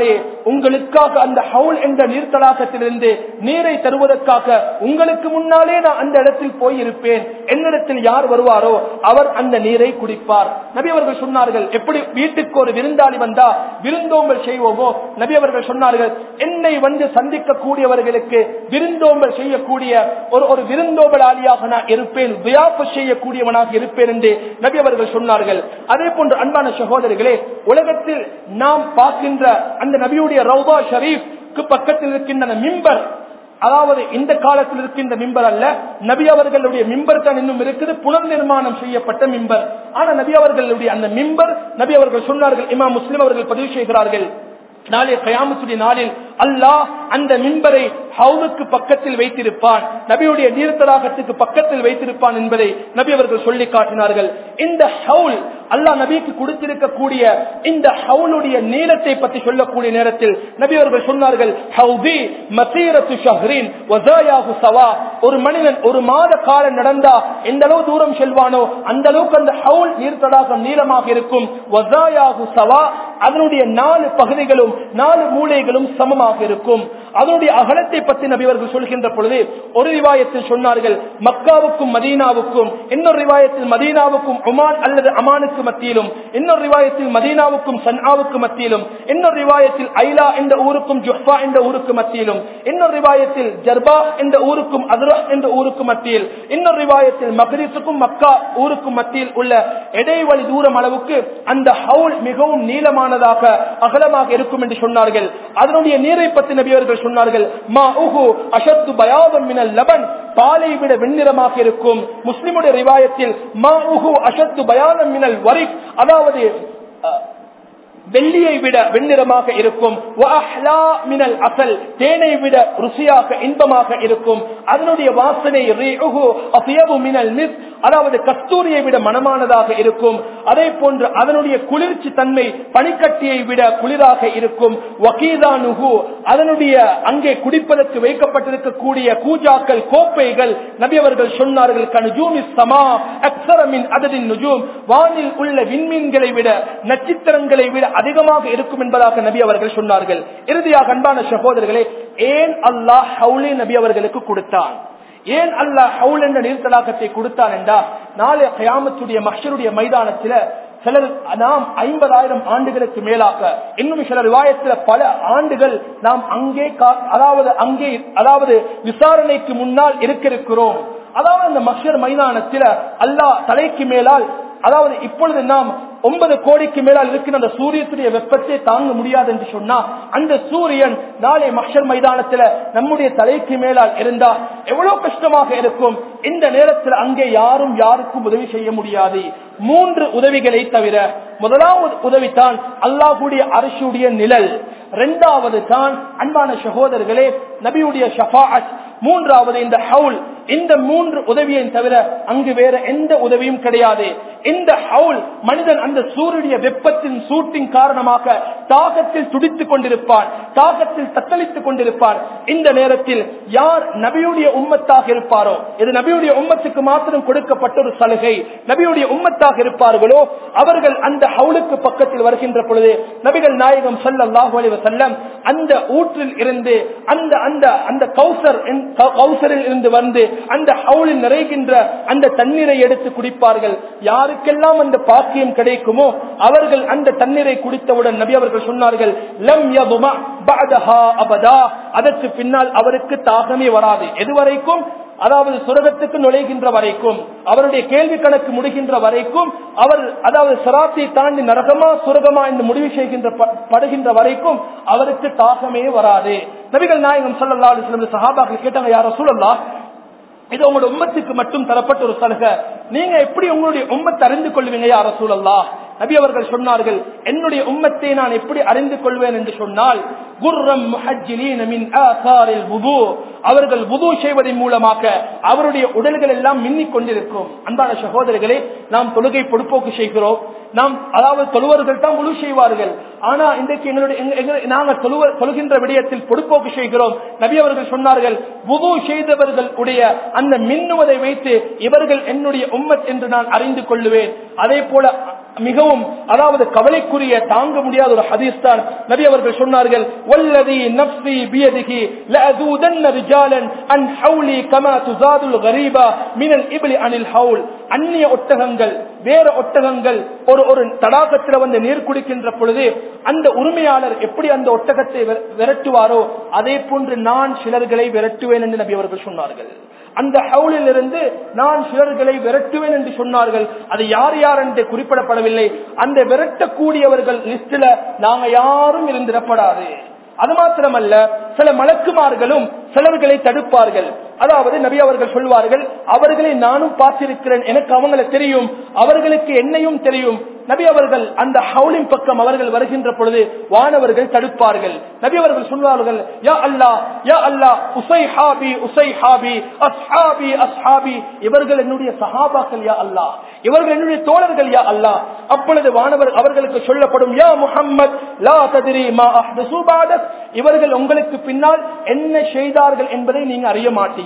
[SPEAKER 1] உங்களுக்காக அந்த ஹவுல் என்ற நீர்த்தடாகத்திலிருந்து நீரை தருவதற்காக உங்களுக்கு முன்னாலே நான் அந்த இடத்தில் போய் இருப்பேன் என்னிடத்தில் யார் வருவாரோ அவர் அந்த நீரை குடிப்பார் நபி அவர்கள் சொன்னார்கள் எப்படி வீட்டுக்கு ஒரு விருந்தாளி வந்தா விருந்தோம்பல் செய்வோமோ நபி அவர்கள் சொன்னார்கள் என்னை வந்து சந்திக்க கூடியவர்களுக்கு விருந்தோம்பல் செய்யக்கூடிய ஒரு ஒரு விருந்தோம்பலாளியாக நான் இருப்பேன் வியாப செய்யக்கூடியவனாக இருப்பேன் என்று நபி அவர்கள் சொன்னார்கள் அதே போன்று அன்பான சகோதரர்களே உலகத்தில் நாம் பார்க்கின்ற அந்த நபியுடைய ரவுதா ஷரீஃப்க்கு பக்கத்தில் இருக்கின்ற அந்த மிம்பர் அதாவது இந்த காலத்தில் இருக்கின்ற மிம்பர் அல்ல நபி அவர்களுடைய மிம்பர் தான் இன்னும் இருக்குது புனர் நிர்மாணம் செய்யப்பட்ட மிம்பர் ஆனா நபி அவர்களுடைய அந்த மிம்பர் நபி அவர்கள் சொன்னார்கள் இமா முஸ்லிம் அவர்கள் பதிவு செய்கிறார்கள் நாளைய கயாமத்துடைய நாளில் அல்லாஹ் அந்த மின்பரை ஹவுலுக்கு பக்கத்தில் வைத்திருப்பான் நபியுடைய நீர்த்தடாகத்துக்கு பக்கத்தில் வைத்திருப்பான் என்பதை நபி அவர்கள் சொல்லி காட்டினார்கள் இந்த ஹவுல் அல்லாஹ் நபிக்கு கொடுத்திருக்கக்கூடிய இந்த ஹவுலுடைய நீளத்தை பற்றி சொல்லக்கூடிய நேரத்தில் நபி அவர்கள் சொன்னார்கள் ஹவுதி மசீரத்து ஷஹ்ரீன் வஸாயாஹு சவா ஒரு மனிதன் ஒரு மாத காலம் நடந்தா எந்த அளவு தூரம் செல்வானோ அந்த அளவுக்கு அந்த ஹவுல் நீர்த்தடாகம் நீளமாக இருக்கும் வஸாயாஹு சவா அதனுடைய நாலு பகுதிகளும் நாலு மூலைகளும் சமமாக இருக்கும் அதனுடைய அகலத்தை பற்றி நபிவர்கள் சொல்கின்ற பொழுது ஒரு ரிவாயத்தில் சொன்னார்கள் மக்காவுக்கும் மதீனாவுக்கும் இன்னொரு ரிவாயத்தில் மதீனாவுக்கும் ஒமான் அல்லது அமானுக்கு மத்தியிலும் இன்னொரு ரிவாயத்தில் மதீனாவுக்கும் சன்ஆவுக்கு மத்தியிலும் இன்னொரு ரிவாயத்தில் ஐலா என்ற ஊருக்கும் ஜுஹ்பா என்ற ஊருக்கு மத்தியிலும் இன்னொரு ரிவாயத்தில் ஜர்பா என்ற ஊருக்கும் அதுரா என்ற ஊருக்கு மத்தியில் இன்னொரு ரிவாயத்தில் மகரிசுக்கும் மக்கா ஊருக்கும் மத்தியில் உள்ள இடைவெளி தூரம் அளவுக்கு அந்த ஹவுல் மிகவும் நீளமானதாக அகலமாக இருக்கும் என்று சொன்னார்கள் அதனுடைய நீரை பற்றி நபியவர்கள் சொன்னார்கள் மா உஹு அஷத்து பயாதம் மினல் லபன் பாலை விட வெண்ணிறமாக இருக்கும் முஸ்லிமுடைய ரிவாயத்தில் மா உஹு அஷத்து பயாதம் மினல் வரி அதாவது அஹ், வெள்ளியை விட வெண்ணிறமாக இருக்கும் வஅஹ்லா மினல் அசல் தேனை விட ருசியாக இன்பமாக இருக்கும் அதனுடைய வாசனை ரீஉஹு அஃயபு மினல் மிஸ் அதாவது கஸ்தூரியை விட மனமானதாக இருக்கும் அதே போன்று அதனுடைய குளிர்ச்சி தன்மை பனிக்கட்டியை விட குளிராக இருக்கும் வகீதானுகு அதனுடைய அங்கே குடிப்பதற்கு வைக்கப்பட்டிருக்கக்கூடிய கூஜாக்கள் கோப்பைகள் நபி அவர்கள் சொன்னார்கள் கனுஜூமி சமா அக்ஸரமின் அததின் நுஜூம் வானில் உள்ள விண்மீன்களை விட நட்சத்திரங்களை விட அதிகமாக இருக்கும் என்பதாக நபி அவர்கள் சொன்னார்கள் இறுதியாக அன்பான சகோதரர்களே ஏன் அல்லாஹ் ஹவுலே நபி அவர்களுக்கு கொடுத்தான் ஏன் அல்லாஹ் ஹவுல் என்ற நீர்த்தலாக்கத்தை கொடுத்தான் என்றா நாளை கயாமத்துடைய மஷருடைய மைதானத்தில் சிலர் நாம் ஐம்பதாயிரம் ஆண்டுகளுக்கு மேலாக இன்னும் சில விவாயத்தில் பல ஆண்டுகள் நாம் அங்கே கா- அதாவது அங்கே அதாவது விசாரணைக்கு முன்னால் இருக்க இருக்கிறோம் அதாவது அந்த மஷர் மைதானத்தில் அல்லாஹ் தலைக்கு மேலால் அதாவது இப்பொழுது நாம் ஒன்பது கோடிக்கு மேலால் இருக்கிற அந்த சூரியத்துடைய வெப்பத்தை தாங்க முடியாது என்று சொன்னா அந்த சூரியன் நாளை மஷர் மைதானத்துல நம்முடைய தலைக்கு மேலால் இருந்தா எவ்வளவு கஷ்டமாக இருக்கும் இந்த நேரத்தில் அங்கே யாரும் யாருக்கும் உதவி செய்ய முடியாது மூன்று உதவிகளை தவிர முதலாவது உதவி தான் அல்லாஹுடைய அரசுடைய நிழல் இரண்டாவது தான் அன்பான சகோதரர்களே நபியுடைய ஷஃபாஅத் மூன்றாவது இந்த ஹவுல் இந்த மூன்று உதவியை தவிர அங்கு வேற எந்த உதவியும் கிடையாது இந்த ஹவுல் மனிதன் அந்த சூரியனுடைய வெப்பத்தின் சூட்டின் காரணமாக தாகத்தில் துடித்துக் கொண்டிருப்பான் தாகத்தில் தத்தளித்துக் கொண்டிருப்பார் இந்த நேரத்தில் யார் நபியுடைய உம்மத்தாக இருப்பாரோ இது நபியுடைய உம்மத்துக்கு மாத்திரம் கொடுக்கப்பட்ட ஒரு சலுகை நபியுடைய உம்மத்தாக இருப்பார்களோ அவர்கள் அந்த ஹவுலுக்கு பக்கத்தில் வருகின்ற பொழுது நபிகள் நாயகம் ஸல்லல்லாஹு அலைஹி வஸல்லம் அந்த ஊற்றில் இருந்து அந்த அந்த அந்த கௌசர் என்- கௌ- கௌசரில் இருந்து வந்து அந்த ஹவுலில் நிறைகின்ற அந்த தண்ணீரை எடுத்து குடிப்பார்கள் யாருக்கெல்லாம் அந்த பாக்கியம் கிடைக்குமோ அவர்கள் அந்த தண்ணீரை குடித்தவுடன் நபி அவர்கள் சொன்னார்கள் லம் யதுமா பஅதஹா அபதா அதற்கு பின்னால் அவருக்கு தாகமே வராது எதுவரைக்கும் அதாவது சுரகத்துக்கு நுழைகின்ற வரைக்கும் அவருடைய கேள்வி கணக்கு முடிகின்ற வரைக்கும் அவர் அதாவது சிராத்தை தாண்டி நரகமா சுரகமா என்று முடிவு செய்கின்ற ப- படுகின்ற வரைக்கும் அவருக்கு தாகமே வராது நபிகள் நாயகம் ஸல்லல்லாஹு அலைஹி வஸல்லம் சஹாபாக்கள் கேட்டாங்க யார சூழல்லா இது உங்களோட உம்மத்துக்கு மட்டும் தரப்பட்ட ஒரு சலுகை நீங்க எப்படி உங்களுடைய உம்மத்தை அறிந்து கொள்வீங்க யார சூழல்லா நபி அவர்கள் சொன்னார்கள் என்னுடைய உம்மத்தை நான் எப்படி அறிந்து கொள்வேன் என்று சொன்னால் குர்ரம் முஹஜ்ஜிலீன மின் ஆசாரில் வுது அவர்கள் வுது செய்வதன் மூலமாக அவருடைய உடல்கள் எல்லாம் மின்னிக் கொண்டிருக்கும் அன்பான சகோதரர்களே நாம் தொழுகை பொடுப்போக்கு செய்கிறோம் நாம் அதாவது தொழுவர்கள் தான் முழு செய்வார்கள் ஆனா இன்றைக்கு எங்களுடைய எங்க- எங்க- நாங்கள் தொழுவ- தொழுகின்ற விடயத்தில் பொடுப்போக்கு செய்கிறோம் நபி அவர்கள் சொன்னார்கள் வுது செய்தவர்கள் உடைய அந்த மின்னுவதை வைத்து இவர்கள் என்னுடைய உம்மத் என்று நான் அறிந்து கொள்ளுவேன் அதே போல மிகவும் அதாவது கவலைக்குரிய தாங்க முடியாத ஒரு ஹதீஸ் தான் நபி அவர்கள் சொன்னார்கள் வல்லதி நப்சி பியதிகி லஅதூதன்ன ரிஜாலன் அன் ஹவுலி கமா துசாதுல் கரீபா மினல் இப்லி அனில் ஹவுல் அந்நிய ஒட்டகங்கள் வேற ஒட்டகங்கள் ஒரு ஒரு தடாகத்தில் வந்து நீர் குடிக்கின்ற பொழுது அந்த உரிமையாளர் எப்படி அந்த ஒட்டகத்தை விர- விரட்டுவாரோ அதே போன்று நான் சிலர்களை விரட்டுவேன் என்று நபி அவர்கள் சொன்னார்கள் அந்த ஹவுலில் இருந்து நான் சிலர்களை விரட்டுவேன் என்று சொன்னார்கள் அது யார் யார் என்று குறிப்பிடப்படவில்லை அந்த விரட்டக்கூடியவர்கள் லிஸ்டில் நாங்க யாரும் இருந்திடப்படாது அது மாத்திரமல்ல சில மலக்குமார்களும் சிலர்களை தடுப்பார்கள் அதாவது நபி அவர்கள் சொல்வார்கள் அவர்களை நானும் பார்த்திருக்கிறேன் எனக்கு அவங்களை தெரியும் அவர்களுக்கு என்னையும் தெரியும் நபி அவர்கள் அந்த ஹவுலின் பக்கம் அவர்கள் வருகின்ற பொழுது வானவர்கள் தடுப்பார்கள் நபி அவர்கள் சொல்வார்கள் யா அல்லாஹ் யா அல்லாஹ் உசை ஹாபி உசை ஹாபி அஸ்ஹாபி அஸ்ஹாபி இவர்கள் என்னுடைய சஹாபாக்கள் யா அல்லாஹ் இவர்கள் என்னுடைய தோழர்கள் யா அல்லாஹ் அப்பொழுது வானவர் அவர்களுக்கு சொல்லப்படும் யா முஹம்மத் லா ததிரி மா அஹ்தசு பாதக் இவர்கள் உங்களுக்கு பின்னால் என்ன செய்தார்கள் என்பதை நீங்க அறிய மாட்டீங்க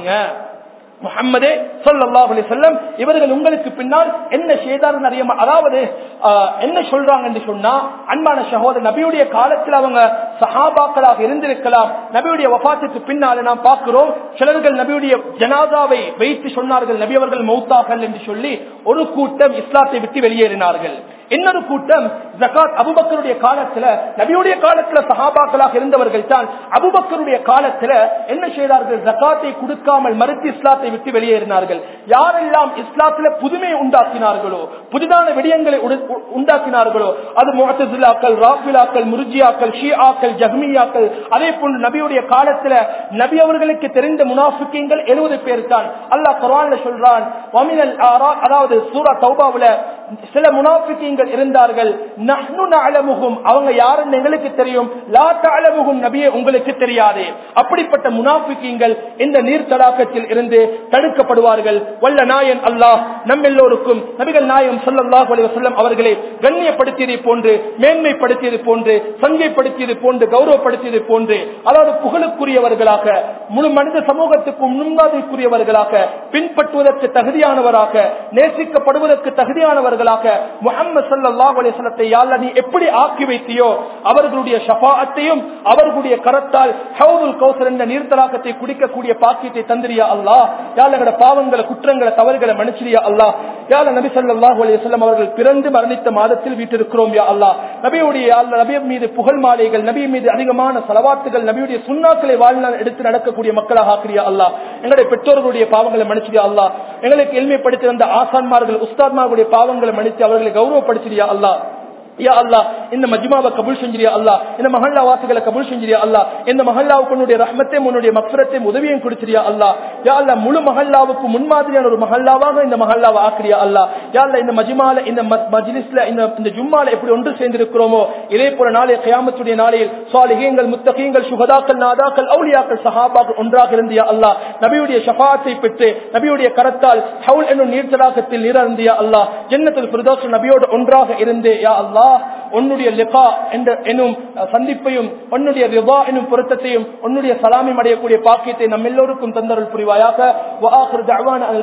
[SPEAKER 1] முஹம்மதே ஸல்லல்லாஹு அலைஹி வஸல்லம் இவர்கள் உங்களுக்கு பின்னால் என்ன செய்தார்கள் அறிய மா- அதாவது ஆஹ், என்ன சொல்றாங்க என்று சொன்னா அன்பான சகோதரர் நபியுடைய காலத்தில் அவங்க சஹாபாக்களாக இருந்திருக்கலாம் நபியுடைய வஃபாத்துக்கு பின்னால நாம் பார்க்கிறோம் சிலர்கள் நபியுடைய ஜனாதாவை வைத்து சொன்னார்கள் நபி அவர்கள் மௌத்தாகல் என்று சொல்லி ஒரு கூட்டம் இஸ்லாத்தை விட்டு வெளியேறினார்கள் இன்னொரு கூட்டம் ஜகாத் அபுபக்கருடைய காலத்துல நபியுடைய காலத்துல சஹாபாக்களாக இருந்தவர்கள் தான் அபுபக்கருடைய காலத்துல என்ன செய்தார்கள் ஜகாத்தை கொடுக்காமல் மறுத்து இஸ்லாத்தை விட்டு வெளியேறினார்கள் யாரெல்லாம் இஸ்லாத்துல புதுமை உண்டாக்கினார்களோ புதிதான விடயங்களை உடு- உ- உண்டாக்கினார்களோ அது முகத்தசிலாக்கள் ராஃபிலாக்கள் முருஜியாக்கள் ஷியாக்கள் ஜஹ்மியாக்கள் அதே போன்று நபியுடைய காலத்துல நபி அவர்களுக்கு தெரிந்த முனாஃபிக்கீங்கள் எழுபது பேர் தான் அல்லாஹ் குர்ஆன்ல சொல்றான் வமினல் ஆரா அதாவது சூரா தௌபாவுல சில முனாஃபிக்கீங்கள் இருந்தார்கள் நஹ்னு நஅலமுஹும் அவங்க யாருன்னு எங்களுக்கு தெரியும் லா தஅலமுஹும் நபியே உங்களுக்கு தெரியாது அப்படிப்பட்ட முனாஃபிக்கீங்கள் இந்த நீர் தடாகத்தில் இருந்து தடுக்கப்படுவார்கள் வல்ல நாயன் அல்லாஹ் நம் எல்லோருக்கும் நபிகள் நாயம் ஸல்லல்லாஹு அலைஹி வஸல்லம் அவர்களை கண்ணியப்படுத்தியதை போன்று மேன்மைப்படுத்தியது போன்று சங்கைப்படுத்தியது போன்று கௌரவப்படுத்தியது போன்று அதாவது புகழுக்குரியவர்களாக முழு மனித சமூகத்துக்கும் முன்மாதிரிக்குரியவர்களாக பின்பற்றுவதற்கு தகுதியானவராக நேசிக்கப்படுவதற்கு தகுதியானவர்களாக முகமது சல்லாஹ் அலிஸ்லத்தை யாழ்ல நீ எப்படி ஆக்கி வைத்தியோ அவர்களுடைய ஷபாஅத்தையும் அவர்களுடைய கரத்தால் ஹவுதுல் கௌசர் என்ற நீர்த்தலாக்கத்தை குடிக்கக்கூடிய பாக்கியத்தை தந்திரியா அல்லாஹ் யாழகட பாவங்களை குற்றங்களை தவறுகளை மன்னிச்சிரியா அல்லாஹ் யாழ நபி ஸல்லல்லாஹு அலைஹி வஸல்லம் அவர்கள் பிறந்து மரணித்த மாதத்தில் வீட்டிருக்கிறோம் யா அல்லாஹ் நபியுடைய யா அல்லாஹ், நபி மீது புகழ் மாலைகள் நபி மீது அதிகமான சலவாத்துகள் நபியுடைய சுண்ணாக்களை வாழ்நாள் எடுத்து நடக்கக்கூடிய மக்களாக ஆக்கிரியா அல்லாஹ் எங்களுடைய பெற்றோர்களுடைய பாவங்களை மன்னிச்சிரியா அல்லாஹ் எங்களுக்கு எளிமைப்படுத்தி வந்த ஆசான்மார்கள் உஸ்தாத்மார்களுடைய பாவங்களை மன்னித்து அவர்களை கௌரவப்படுத்திரியா அல்லாஹ் யா அல்லாஹ் இந்த மஜ்மாவை கபூல் செஞ்சிரியா அல்லாஹ் இந்த மஹல்லா வாசிகளை கபூல் செஞ்சிரியா அல்லாஹ் இந்த மஹல்லாவுக்கு உன்னுடைய ரஹ்மத்தையும் உன்னுடைய மக்ஃபரத்தையும் உதவியும் கொடுத்திரியா அல்லாஹ் யா அல்லாஹ் முழு மஹல்லாவுக்கு முன்மாதிரியான ஒரு மஹல்லாவாக இந்த மஹல்லாவை ஆக்கிரியா அல்லாஹ் யா அல்லாஹ் இந்த மஜ்மால இந்த ம- மஜ்லிஸ்ல இந்த இந்த ஜும்மால எப்படி ஒன்று சேர்ந்திருக்கிறோமோ இதே போல நாளை கியாமத்துடைய நாளையில் சாலிகீங்கள் முத்தகீங்கள் சுகதாக்கள் நாதாக்கள் அவுலியாக்கள் சஹாபாக்கள் ஒன்றாக இருந்தியா அல்லாஹ் நபியுடைய ஷஃபாத்தை பெற்று நபியுடைய கரத்தால் ஹவுல் என்னும் நீர்த்தலாக்கத்தில் நீரந்தியா அல்லாஹ் ஜன்னத்துல் ஃபிர்தௌஸ் நபியோடு ஒன்றாக இருந்து யா அல்லாஹ் உன்னுடைய லிகா என்ற எனும் சந்திப்பையும் உன்னுடைய ரிவா எனும் பொருத்தத்தையும் உன்னுடைய சலாமி அடையக்கூடிய பாக்கியத்தை நம்ம எல்லோருக்கும் தந்தருள் புரிவாயாக வஆகிரு தஅவானா